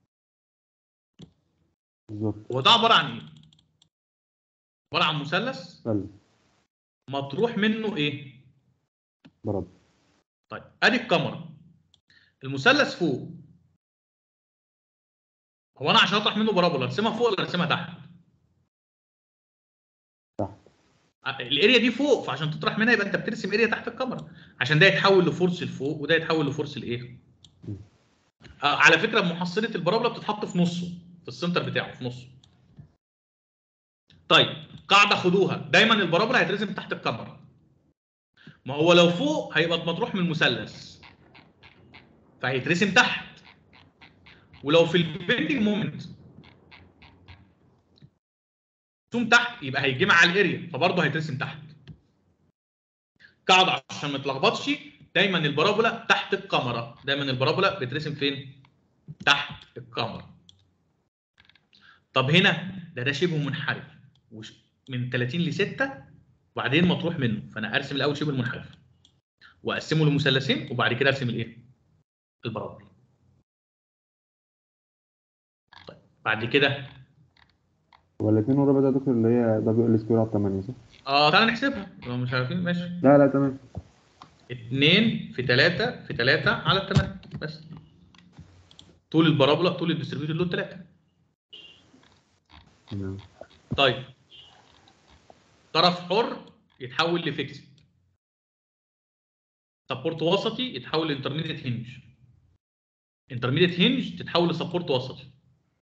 بالظبط هو ده عباره عن ايه عباره عن مثلث سلم مطروح منه ايه برافو طيب ادي الكاميرا المثلث فوق هو انا عشان اطرح منه بارابولا ارسمها فوق ولا ارسمها تحت تحت. الاريا دي فوق فعشان تطرح منها يبقى انت بترسم اريا تحت الكاميرا عشان ده يتحول لفورس لفوق وده يتحول لفورس لايه آه على فكره محصله البارابولا بتتحط في نصه في السنتر بتاعه في نصه طيب قاعده خدوها دايما البارابولا هيترسم تحت الكاميرا ما هو لو فوق هيبقى مطروح من المثلث فهيترسم تحت ولو في البيندنج مومنت مرسوم تحت يبقى هيجمع على الاريا فبرضه هيترسم تحت قاعده عشان ما تلخبطش دايما البارابولا تحت الكاميرا دايما البارابولا بيترسم فين تحت الكاميرا طب هنا ده ده شبه منحرف وش- من 30 ل 6 وبعدين مطروح منه فانا ارسم الاول شبه المنحرف واقسمه لمثلثين وبعد كده ارسم الايه البارابولا طيب بعد كده ولا 2 وربع ده يا دكتور اللي هي دبليو ال سكوير على 8 صح؟ اه تعالى نحسبها لو مش عارفين ماشي لا لا تمام 2 في 3 في 3 على 8 بس طول البارابولا طول الديستريبيوتد لود 3 تمام طيب طرف حر يتحول لفيكسد سبورت وسطي يتحول لانترميديت هنج انترميديت هنج تتحول لسبورت وسطي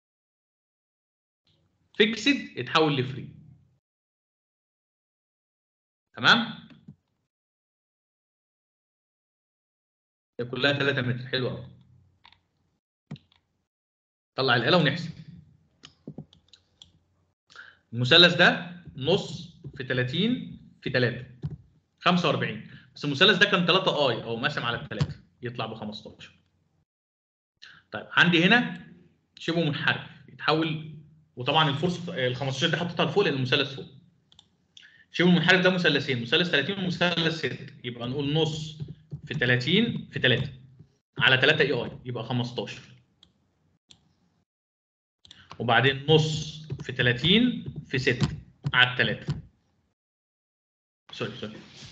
فيكسد يتحول لفري تمام هي كلها 3 متر حلو قوي طلع الآلة ونحسب المثلث ده نص في 30 في 3 45 بس المثلث ده كان 3 اي او مقسم على 3 يطلع ب 15 طيب عندي هنا شبه منحرف يتحول وطبعا الفورس ال 15 دي حطيتها لفوق لان المثلث فوق شبه المنحرف ده مثلثين مثلث 30 ومثلث 6 يبقى نقول نص في 30 في 3 على 3 اي اي يبقى 15 وبعدين نص في 30 في 6 على 3 سوري سوري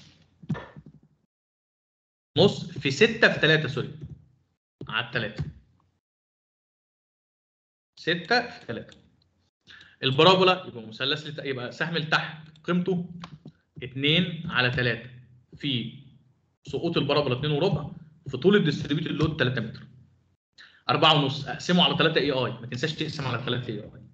نص في 6 في 3 سوري على 3 6 في 3 البارابولا يبقى مثلث لت... يبقى سهم لتحت قيمته 2 على 3 في سقوط البارابولا 2 وربع في طول الديستريبيوتد لود 3 متر 4 ونص اقسمه على 3 اي اي ما تنساش تقسم على 3 اي اي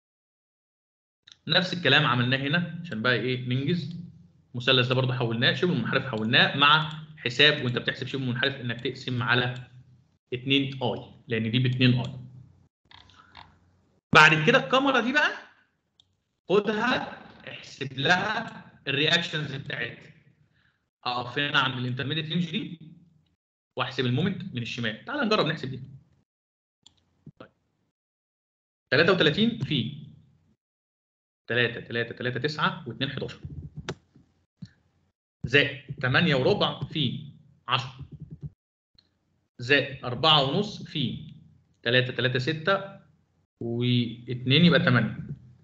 نفس الكلام عملناه هنا عشان بقى ايه ننجز المثلث ده برضه حولناه شبه منحرف حولناه مع حساب وانت بتحسب شبه منحرف انك تقسم على 2 اي لان دي ب 2 اي بعد كده الكاميرا دي بقى خدها احسب لها الرياكشنز بتاعتها اقف هنا عند الانترميديت رينج دي واحسب المومنت من الشمال تعال نجرب نحسب دي طيب 33 في 3 3 3 9 و2 11 زائد 8 وربع في 10 زائد 4 ونص في 3 3 6 و2 يبقى 8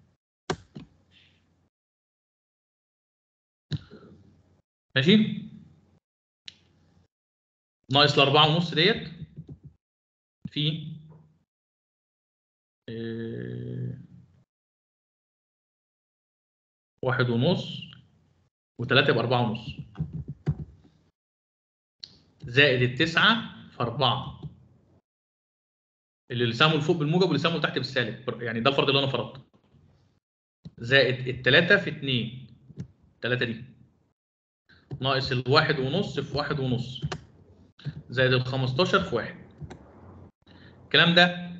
ماشي ناقص الأربعة ونص ديت في آه، واحد ونص وتلاتة يبقى أربعة ونص زائد التسعة في أربعة اللي سامه لفوق بالموجب واللي سامه تحت بالسالب يعني ده الفرض اللي أنا فرضته زائد التلاتة في اتنين التلاتة دي ناقص الواحد ونص في واحد ونص زائد ال 15 في واحد الكلام ده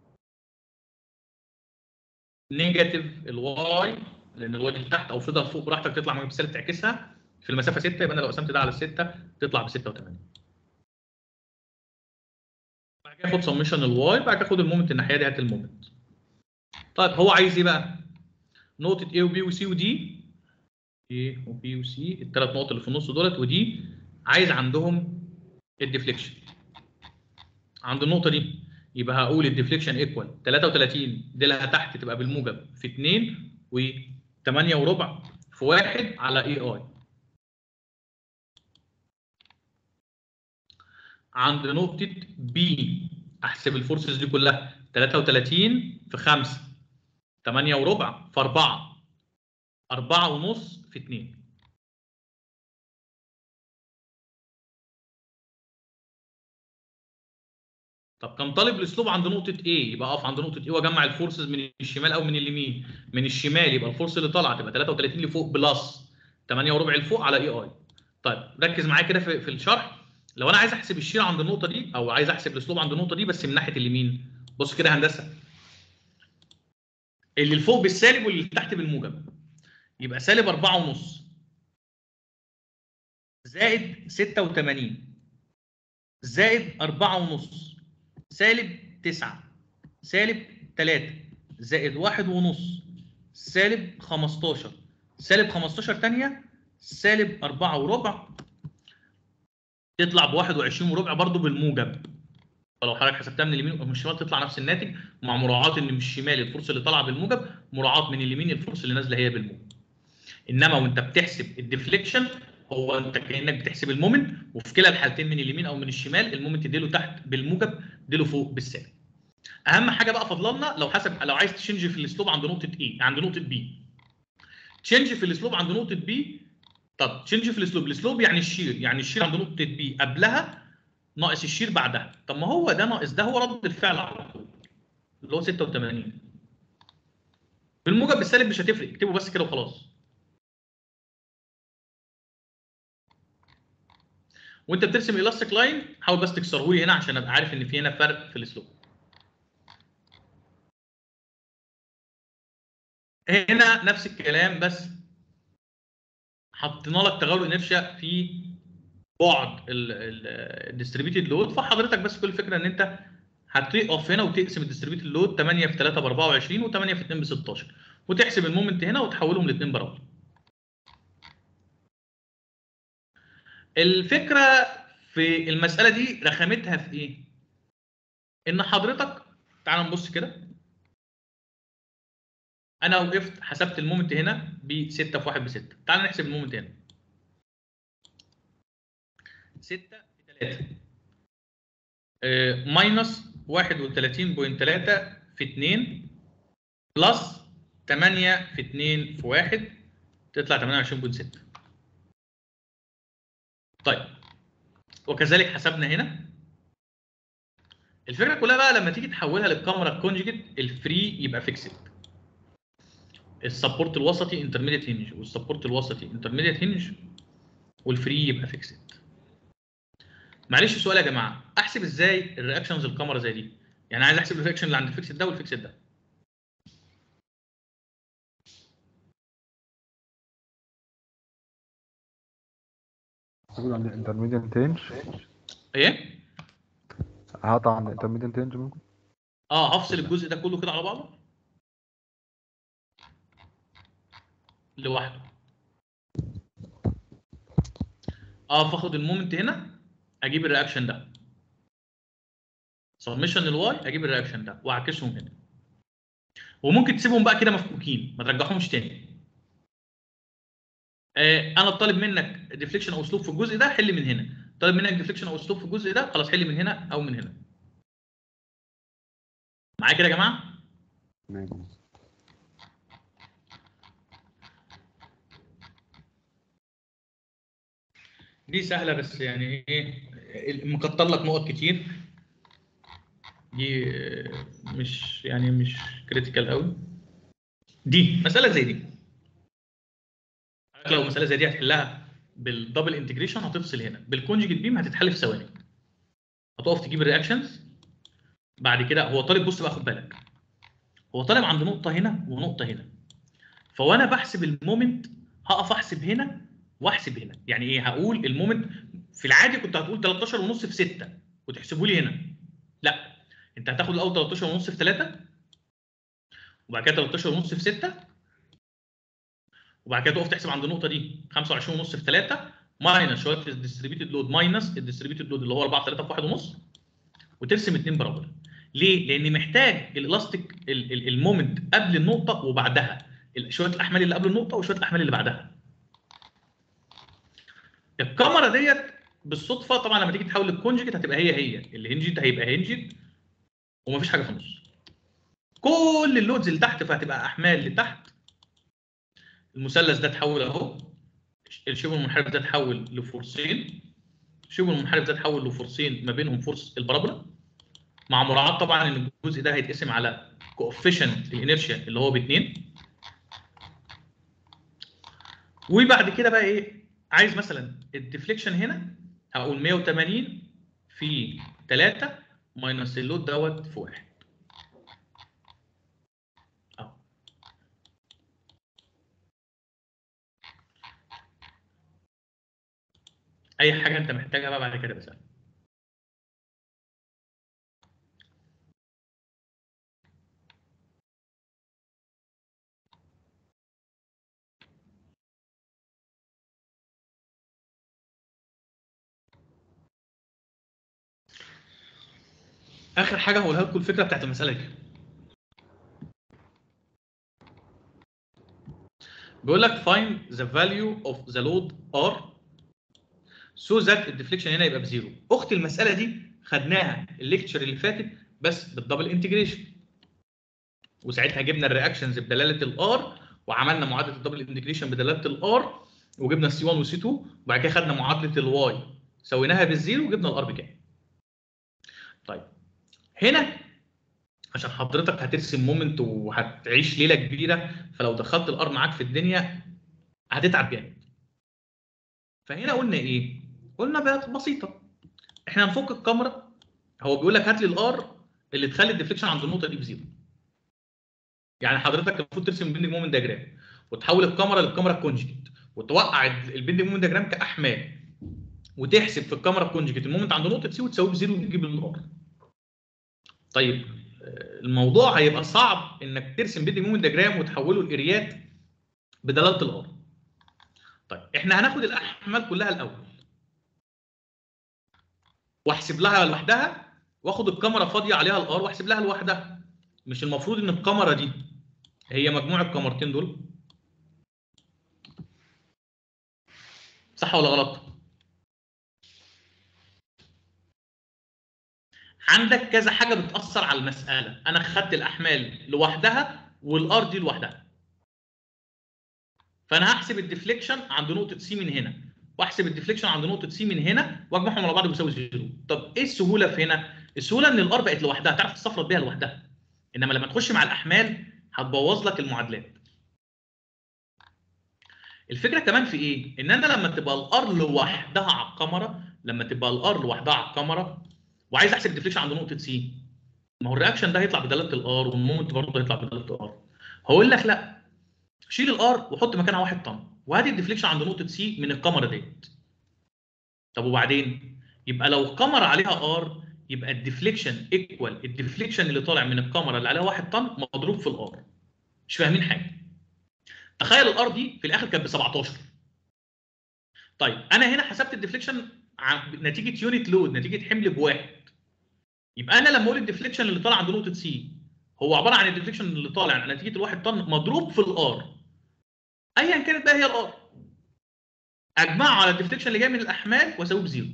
نيجاتيف الواي لان الواي اللي تحت او فضل فوق براحتك تطلع موجب سالب تعكسها في المسافه 6 يبقى انا لو قسمت ده على 6 تطلع ب 86 بعد كده خد سميشن الواي بعد كده خد المومنت الناحيه دي هات المومنت طيب هو عايز ايه بقى؟ نقطه A وB وC ودي A وB وC الثلاث نقط اللي في النص دولت ودي عايز عندهم الديفليكشن عند النقطه دي يبقى هقول الديفليكشن ايكوال 33 دي لها تحت تبقى بالموجب في 2 و8 وربع في 1 على اي اي عند نقطه بي احسب الفورسز دي كلها 33 في 5 8 وربع في 4 4 ونص في 2 طب كان طالب الاسلوب عند نقطه A يبقى اقف عند نقطه A واجمع الفورسز من الشمال او من اليمين من الشمال يبقى الفورس اللي طالعه تبقى 33 لفوق بلس 8 وربع لفوق على اي اي طيب ركز معايا كده في, في الشرح لو انا عايز احسب الشير عند النقطه دي او عايز احسب الاسلوب عند النقطه دي بس من ناحيه اليمين بص كده هندسه اللي لفوق بالسالب واللي تحت بالموجب يبقى سالب 4 ونص زائد 86 زائد 4 ونص سالب 9 سالب 3 زائد 1 ونص سالب 15 سالب 15 تانية سالب 4 وربع تطلع ب 21 وربع برضه بالموجب فلو حضرتك حسبتها من اليمين ومن الشمال تطلع نفس الناتج مع مراعاه ان من الشمال الفرصه اللي طالعه بالموجب مراعاه من اليمين الفرصه اللي نازله هي بالموجب انما وانت بتحسب الديفليكشن هو انت كانك بتحسب المومنت وفي كلا الحالتين من اليمين او من الشمال المومنت اديله تحت بالموجب اديله فوق بالسالب اهم حاجه بقى فضلنا لو حسب لو عايز تشنج في الاسلوب عند نقطه ايه عند نقطه بي تشنج في الاسلوب عند نقطه بي طب تشنج في الاسلوب الاسلوب يعني الشير يعني الشير عند نقطه بي قبلها ناقص الشير بعدها طب ما هو ده ناقص ده هو رد الفعل على طول اللي هو 86 بالموجب بالسالب مش هتفرق اكتبه بس كده وخلاص وانت بترسم الاستيك لاين حاول بس تكسره لي هنا عشان ابقى عارف ان في هنا فرق في الاسلوب هنا نفس الكلام بس حطينا لك تغير انرشيا في بعد الديستريبيوتد لود فحضرتك بس كل الفكره ان انت هتقف هنا وتقسم الديستريبيوتد لود 8 في 3 ب 24 و8 في 2 ب 16 وتحسب المومنت هنا وتحولهم لاثنين بارابول الفكره في المساله دي رخامتها في ايه؟ ان حضرتك تعال نبص كده انا وقفت حسبت المومنت هنا ب 6 في 1 ب 6 تعال نحسب المومنت هنا 6 في 3 ماينس 31.3 في 2 بلس 8 في 2 في 1 تطلع 28.6 طيب وكذلك حسبنا هنا الفكره كلها بقى لما تيجي تحولها للكاميرا الكونجيجيت الفري يبقى فيكسد السبورت الوسطي انترميديت هنج والسبورت الوسطي انترميديت هنج والفري يبقى فيكسد معلش سؤال يا جماعه احسب ازاي الرياكشنز الكاميرا زي دي يعني عايز احسب الرياكشن اللي عند الفيكسد ده والفيكسد ده هاخد عند الانترميديت رينج ايه هقطع عند الانترميديت رينج ممكن اه هفصل الجزء ده كله كده على بعضه لوحده اه فاخد المومنت هنا اجيب الرياكشن ده سمشن الواي اجيب الرياكشن ده واعكسهم هنا وممكن تسيبهم بقى كده مفكوكين ما ترجعهمش تاني آه انا طالب منك ديفليكشن او اسلوب في الجزء ده حل من هنا طالب منك ديفليكشن او اسلوب في الجزء ده خلاص حل من هنا او من هنا معايا كده يا جماعه تمام دي سهله بس يعني ايه مكتر لك نقط كتير دي آه، مش يعني مش كريتيكال قوي دي مساله زي دي لو مساله زي دي هتحلها بالدبل انتجريشن هتفصل هنا بالكونجكت بيم هتتحل في ثواني هتقف تجيب الرياكشنز بعد كده هو طالب بص بقى خد بالك هو طالب عند نقطه هنا ونقطه هنا فوانا بحسب المومنت هقف احسب هنا واحسب هنا يعني ايه هقول المومنت في العادي كنت هتقول 13 ونص في 6 وتحسبه لي هنا لا انت هتاخد الاول 13 ونص في 3 وبعد كده 13 ونص في 6 وبعد كده تقف تحسب عند النقطه دي 25 ونص في 3 ماينس شويه الديستريبيوتد لود ماينس الديستريبيوتد لود اللي هو 4 3 في 1 ونص وترسم اثنين بارابولا ليه؟ لان محتاج الالاستيك ال- ال- المومنت قبل النقطه وبعدها ال- شويه الاحمال اللي قبل النقطه وشويه الاحمال اللي بعدها الكاميرا ديت بالصدفه طبعا لما تيجي تحول للكونجكت هتبقى هي هي الهنجد هيبقى هنجد ومفيش حاجه في النص كل اللودز اللي تحت فهتبقى احمال لتحت المثلث ده اتحول اهو الشبه المنحرف ده اتحول لفورسين الشبه المنحرف ده اتحول لفورسين ما بينهم فورس البارابولا مع مراعاه طبعا ان الجزء ده هيتقسم على كوفيشنت الانرشيا اللي هو باثنين وبعد كده بقى ايه عايز مثلا الديفليكشن هنا هقول 180 في 3 ماينس اللود دوت في 1 اهو اي حاجه انت محتاجها بقى بعد كده بسأل اخر حاجه هقولها لكم الفكره بتاعت المساله دي بيقول لك find the value of the load R so that الديفليكشن هنا يبقى بزيرو اخت المساله دي خدناها الليكتشر اللي فاتت بس بالدبل انتجريشن وساعتها جبنا الرياكشنز بدلاله الار وعملنا معادله الدبل انتجريشن بدلاله الار وجبنا السي 1 والسي 2 وبعد كده خدنا معادله الواي سويناها بالزيرو وجبنا الار بكام طيب هنا عشان حضرتك هترسم مومنت وهتعيش ليله كبيره فلو دخلت الار معاك في الدنيا هتتعب جامد فهنا قلنا ايه قلنا بقى بسيطه احنا هنفك الكاميرا هو بيقول لك هات لي الار اللي تخلي الديفليكشن عند النقطه دي بزيرو يعني حضرتك المفروض ترسم البندنج مومنت دياجرام وتحول الكاميرا للكاميرا الكونجكت وتوقع البندنج مومنت دياجرام كاحمال وتحسب في الكاميرا الكونجكت المومنت عند نقطه سي وتساويه بزيرو وتجيب الار طيب آه، الموضوع هيبقى صعب انك ترسم بندنج مومنت دياجرام وتحوله لاريات بدلاله الار طيب احنا هناخد الاحمال كلها الاول واحسب لها لوحدها واخد الكاميرا فاضيه عليها الار واحسب لها لوحدها مش المفروض ان الكاميرا دي هي مجموع الكاميرتين دول صح ولا غلط عندك كذا حاجه بتاثر على المساله انا خدت الاحمال لوحدها والار دي لوحدها فانا هحسب الديفليكشن عند نقطه سي من هنا واحسب الديفليكشن عند نقطه سي من هنا واجمعهم على بعض بيساوي زيرو طب ايه السهوله في هنا السهوله ان الار بقت لوحدها تعرف تستفرد بيها لوحدها انما لما تخش مع الاحمال هتبوظ لك المعادلات الفكره كمان في ايه ان انا لما تبقى الار لوحدها على الكاميرا لما تبقى الار لوحدها على الكاميرا وعايز احسب الديفليكشن عند نقطه سي ما هو الرياكشن ده هيطلع بدلاله الار والمومنت برضه هيطلع بدلاله الار هقول لك لا شيل الار وحط مكانها 1 طن وهات الديفليكشن عند نقطه سي من الكاميرا ديت طب وبعدين يبقى لو الكاميرا عليها ار يبقى الديفليكشن ايكوال الديفليكشن اللي طالع من الكاميرا اللي عليها 1 طن مضروب في الار مش فاهمين حاجه تخيل الار دي في الاخر كانت ب 17 طيب انا هنا حسبت الديفليكشن عن- نتيجه يونت لود نتيجه حمل بواحد يبقى انا لما اقول الديفليكشن اللي طالع عند نقطه سي هو عباره عن الديفليكشن اللي طالع نتيجه الواحد طن مضروب في الار ايا كانت بقى هي الار اجمعه على الديفليكشن اللي جاي من الاحمال واساويه بزيرو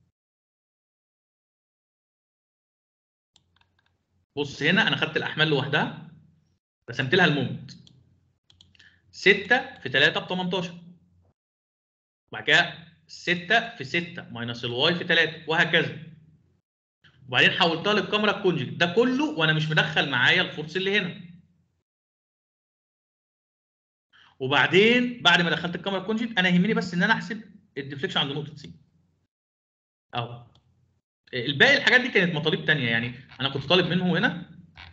بص هنا انا خدت الاحمال لوحدها رسمت لها المومنت 6 في 3 ب 18 وبعد كده 6 في 6 ماينس الواي في 3 وهكذا وبعدين حولتها للكاميرا الكونجكت ده كله وانا مش مدخل معايا الفورس اللي هنا وبعدين بعد ما دخلت الكاميرا الكونجكت انا يهمني بس ان انا احسب الديفليكشن عند نقطه سي اهو الباقي الحاجات دي كانت مطالب تانية يعني انا كنت طالب منه هنا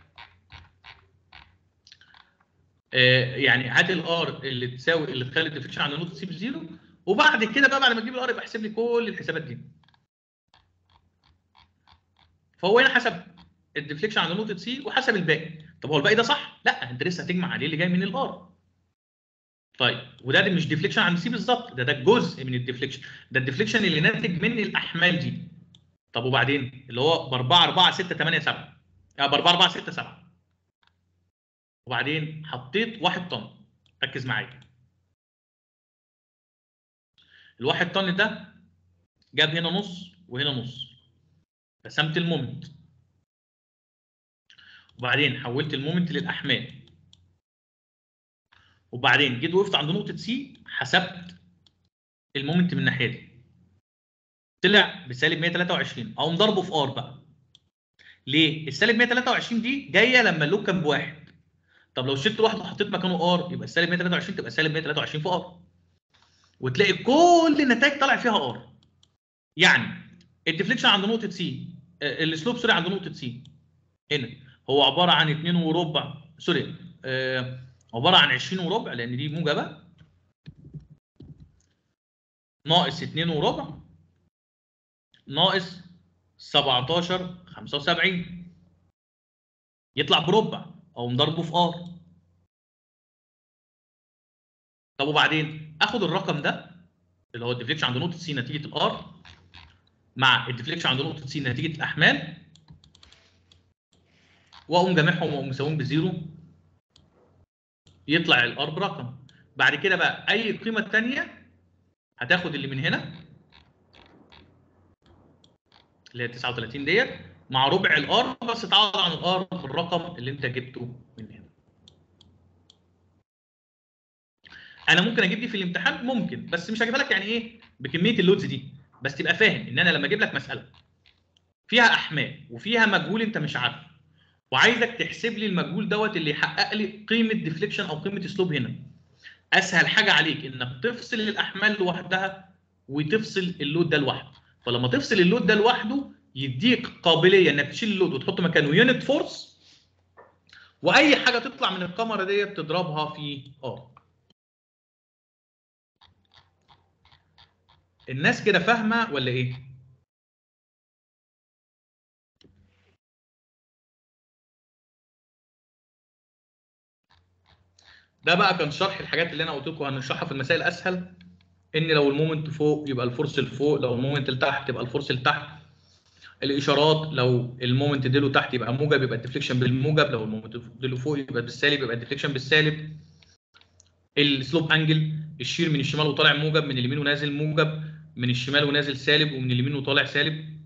آه، يعني هات الار اللي تساوي اللي تخلي الديفليكشن عند نقطه سي بزيرو وبعد كده بقى بعد ما تجيب الار يبقى احسب لي كل الحسابات دي فهو هنا حسب الديفليكشن عند نقطه سي وحسب الباقي طب هو الباقي ده صح لا انت لسه هتجمع عليه اللي جاي من الار طيب وده ده مش ديفليكشن عند سي بالظبط ده ده جزء من الديفليكشن ده الديفليكشن اللي ناتج من الاحمال دي طب وبعدين اللي هو ب 4 4 6 8 7 ب 4 4 6 7 وبعدين حطيت 1 طن ركز معايا الواحد طن ده جاب هنا نص وهنا نص رسمت المومنت وبعدين حولت المومنت للاحمال وبعدين جيت وقفت عند نقطه سي حسبت المومنت من الناحيه دي طلع بسالب 123 اقوم ضربه في ار بقى ليه السالب 123 دي جايه لما اللوب كان بواحد طب لو شلت واحد وحطيت مكانه ار يبقى السالب 123 تبقى سالب 123 في ار وتلاقي كل النتائج طالع فيها ار يعني الديفليكشن عند نقطه سي السلوب سوري عند نقطه سي هنا هو عباره عن 2 وربع سوري آه عباره عن 20 وربع لان دي موجبه ناقص 2 وربع ناقص 17 75 يطلع بربع او مضربه في ار طب وبعدين اخد الرقم ده اللي هو الديفليكشن عند نقطه سي نتيجه الار مع الديفليكشن عند نقطه سي نتيجه الاحمال واقوم جامعهم واقوم مساويهم بزيرو يطلع الار برقم بعد كده بقى اي قيمه ثانيه هتاخد اللي من هنا اللي هي 39 ديت مع ربع الار بس تعوض عن الار بالرقم اللي انت جبته من هنا. انا ممكن اجيب دي في الامتحان ممكن بس مش هجيبها لك يعني ايه بكميه اللودز دي بس تبقى فاهم ان انا لما اجيب لك مساله فيها احمال وفيها مجهول انت مش عارفه وعايزك تحسب لي المجهول دوت اللي يحقق لي قيمه ديفليكشن او قيمه سلوب هنا اسهل حاجه عليك انك تفصل الاحمال لوحدها وتفصل اللود ده لوحده فلما تفصل اللود ده لوحده يديك قابليه انك تشيل اللود وتحط مكانه يونت فورس واي حاجه تطلع من الكاميرا ديت تضربها في ار الناس كده فاهمه ولا ايه ده بقى كان شرح الحاجات اللي انا قلت لكم هنشرحها في المسائل الاسهل ان لو المومنت فوق يبقى الفورس لفوق لو المومنت لتحت يبقى الفورس لتحت الاشارات لو المومنت ديله تحت يبقى موجب يبقى الديفليكشن بالموجب لو المومنت ديله فوق يبقى بالسالب يبقى الديفليكشن بالسالب السلوب انجل الشير من الشمال وطالع موجب من اليمين ونازل موجب من الشمال ونازل سالب ومن اليمين وطالع سالب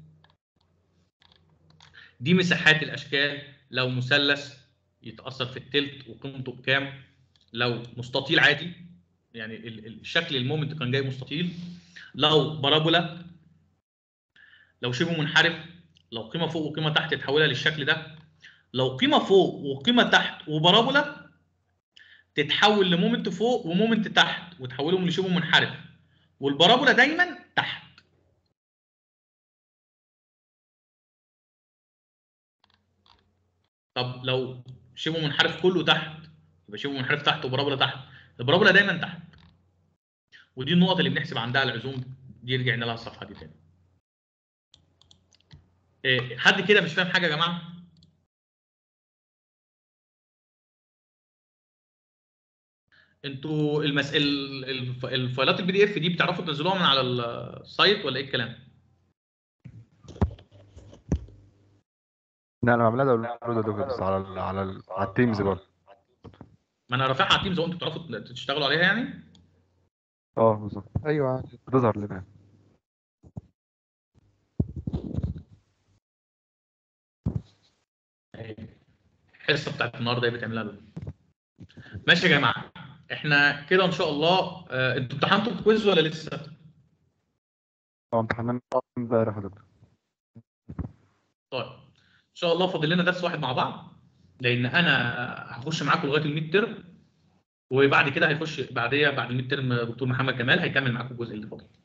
دي مساحات الاشكال لو مثلث يتاثر في التلت وقيمته بكام لو مستطيل عادي يعني ال- ال- الشكل المومنت كان جاي مستطيل لو بارابولا لو شبه منحرف لو قيمه فوق وقيمه تحت تحولها للشكل ده لو قيمه فوق وقيمه تحت وبارابولا تتحول لمومنت فوق ومومنت تحت وتحولهم لشبه منحرف والبارابولا دايما تحت طب لو شبه منحرف كله تحت يبقى شبه منحرف تحت وبارابولا تحت البارابولا دايما تحت ودي النقط اللي بنحسب عندها العزوم دي رجعنا لها الصفحه دي تاني إيه، حد كده مش فاهم حاجه يا جماعه انتوا المس... ال- الف- الفايلات البي دي اف دي بتعرفوا تنزلوها من على السايت ولا ايه الكلام؟ لا انا بعملها داونلود يا دكتور بس على ال على ال على التيمز برضه ما انا رافعها على تيمز وانتوا بتعرفوا تشتغلوا عليها يعني؟ اه بالظبط ايوه عادي. بتظهر لنا الحصه بتاعت النهارده هي بتعملها دول. ماشي يا جماعه احنا كده ان شاء الله آه، انتوا امتحنتوا الكويز ولا لسه؟ اه امتحاننا امبارح يا دكتور طيب ان شاء الله فاضل لنا درس واحد مع بعض لان انا هخش معاكم لغايه الميد ترم وبعد كده هيخش بعديها بعد الميد ترم دكتور محمد جمال هيكمل معاكم الجزء اللي فاضل.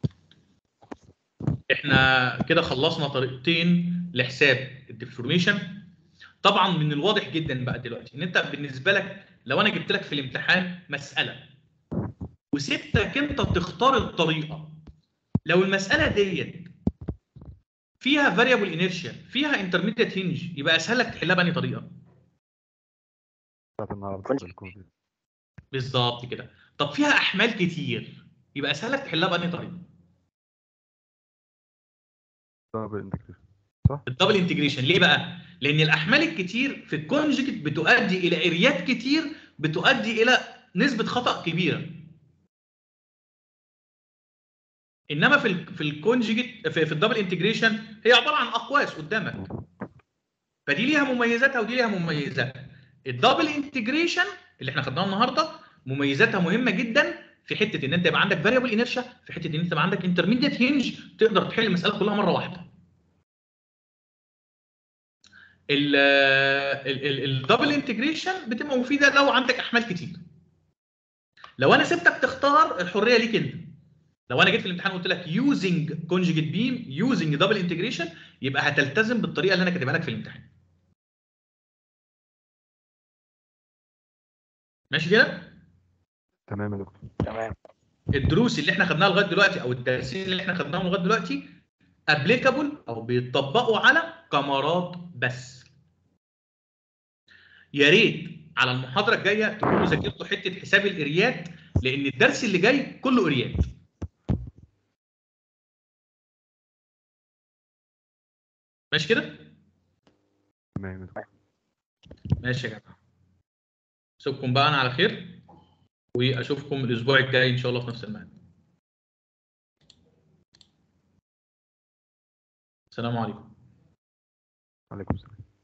احنا كده خلصنا طريقتين لحساب الديفورميشن طبعا من الواضح جدا بقى دلوقتي ان انت بالنسبه لك لو انا جبت لك في الامتحان مساله وسبتك انت تختار الطريقه لو المساله ديت فيها فاريبل انيرشيا فيها انترميديت هنج يبقى اسهل لك تحلها بأنهي طريقه بتاعت النهارده كنت- الكود. بالظبط كده طب فيها احمال كتير يبقى اسهل لك تحلها بأنهي طريقه دبل انتجريشن الدبل انتجريشن ليه بقى لان الاحمال الكتير في الكونجكت بتؤدي الى اريات كتير بتؤدي الى نسبه خطا كبيره انما في ال في الكونجكت في, في الدبل انتجريشن هي عباره عن اقواس قدامك فدي ليها مميزاتها ودي ليها مميزاتها الدبل انتجريشن اللي احنا خدناها النهارده مميزاتها مهمه جدا في حته ان انت يبقى عندك فاريبل انيرشيا في حته ان انت يبقى عندك انترميديت هنج تقدر تحل المساله كلها مره واحده الدبل انتجريشن بتبقى مفيده لو عندك احمال كتير لو انا سبتك تختار الحريه ليك انت لو انا جيت في الامتحان وقلت لك يوزنج كونجيجيت بيم يوزنج دبل انتجريشن يبقى هتلتزم بالطريقه اللي انا كاتبها لك في الامتحان ماشي كده تمام يا دكتور تمام الدروس اللي احنا خدناها لغايه دلوقتي او الدرسين اللي احنا خدناهم لغايه دلوقتي ابليكابل او بيطبقوا على كاميرات بس يا ريت على المحاضره الجايه تكونوا ذاكرتوا حته حساب الاريات لان الدرس اللي جاي كله اريات ماشي كده تمام يا دكتور ماشي يا جماعه اشوفكم بقى انا على خير واشوفكم الاسبوع الجاي ان شاء الله في نفس الميعاد السلام عليكم عليكم السلام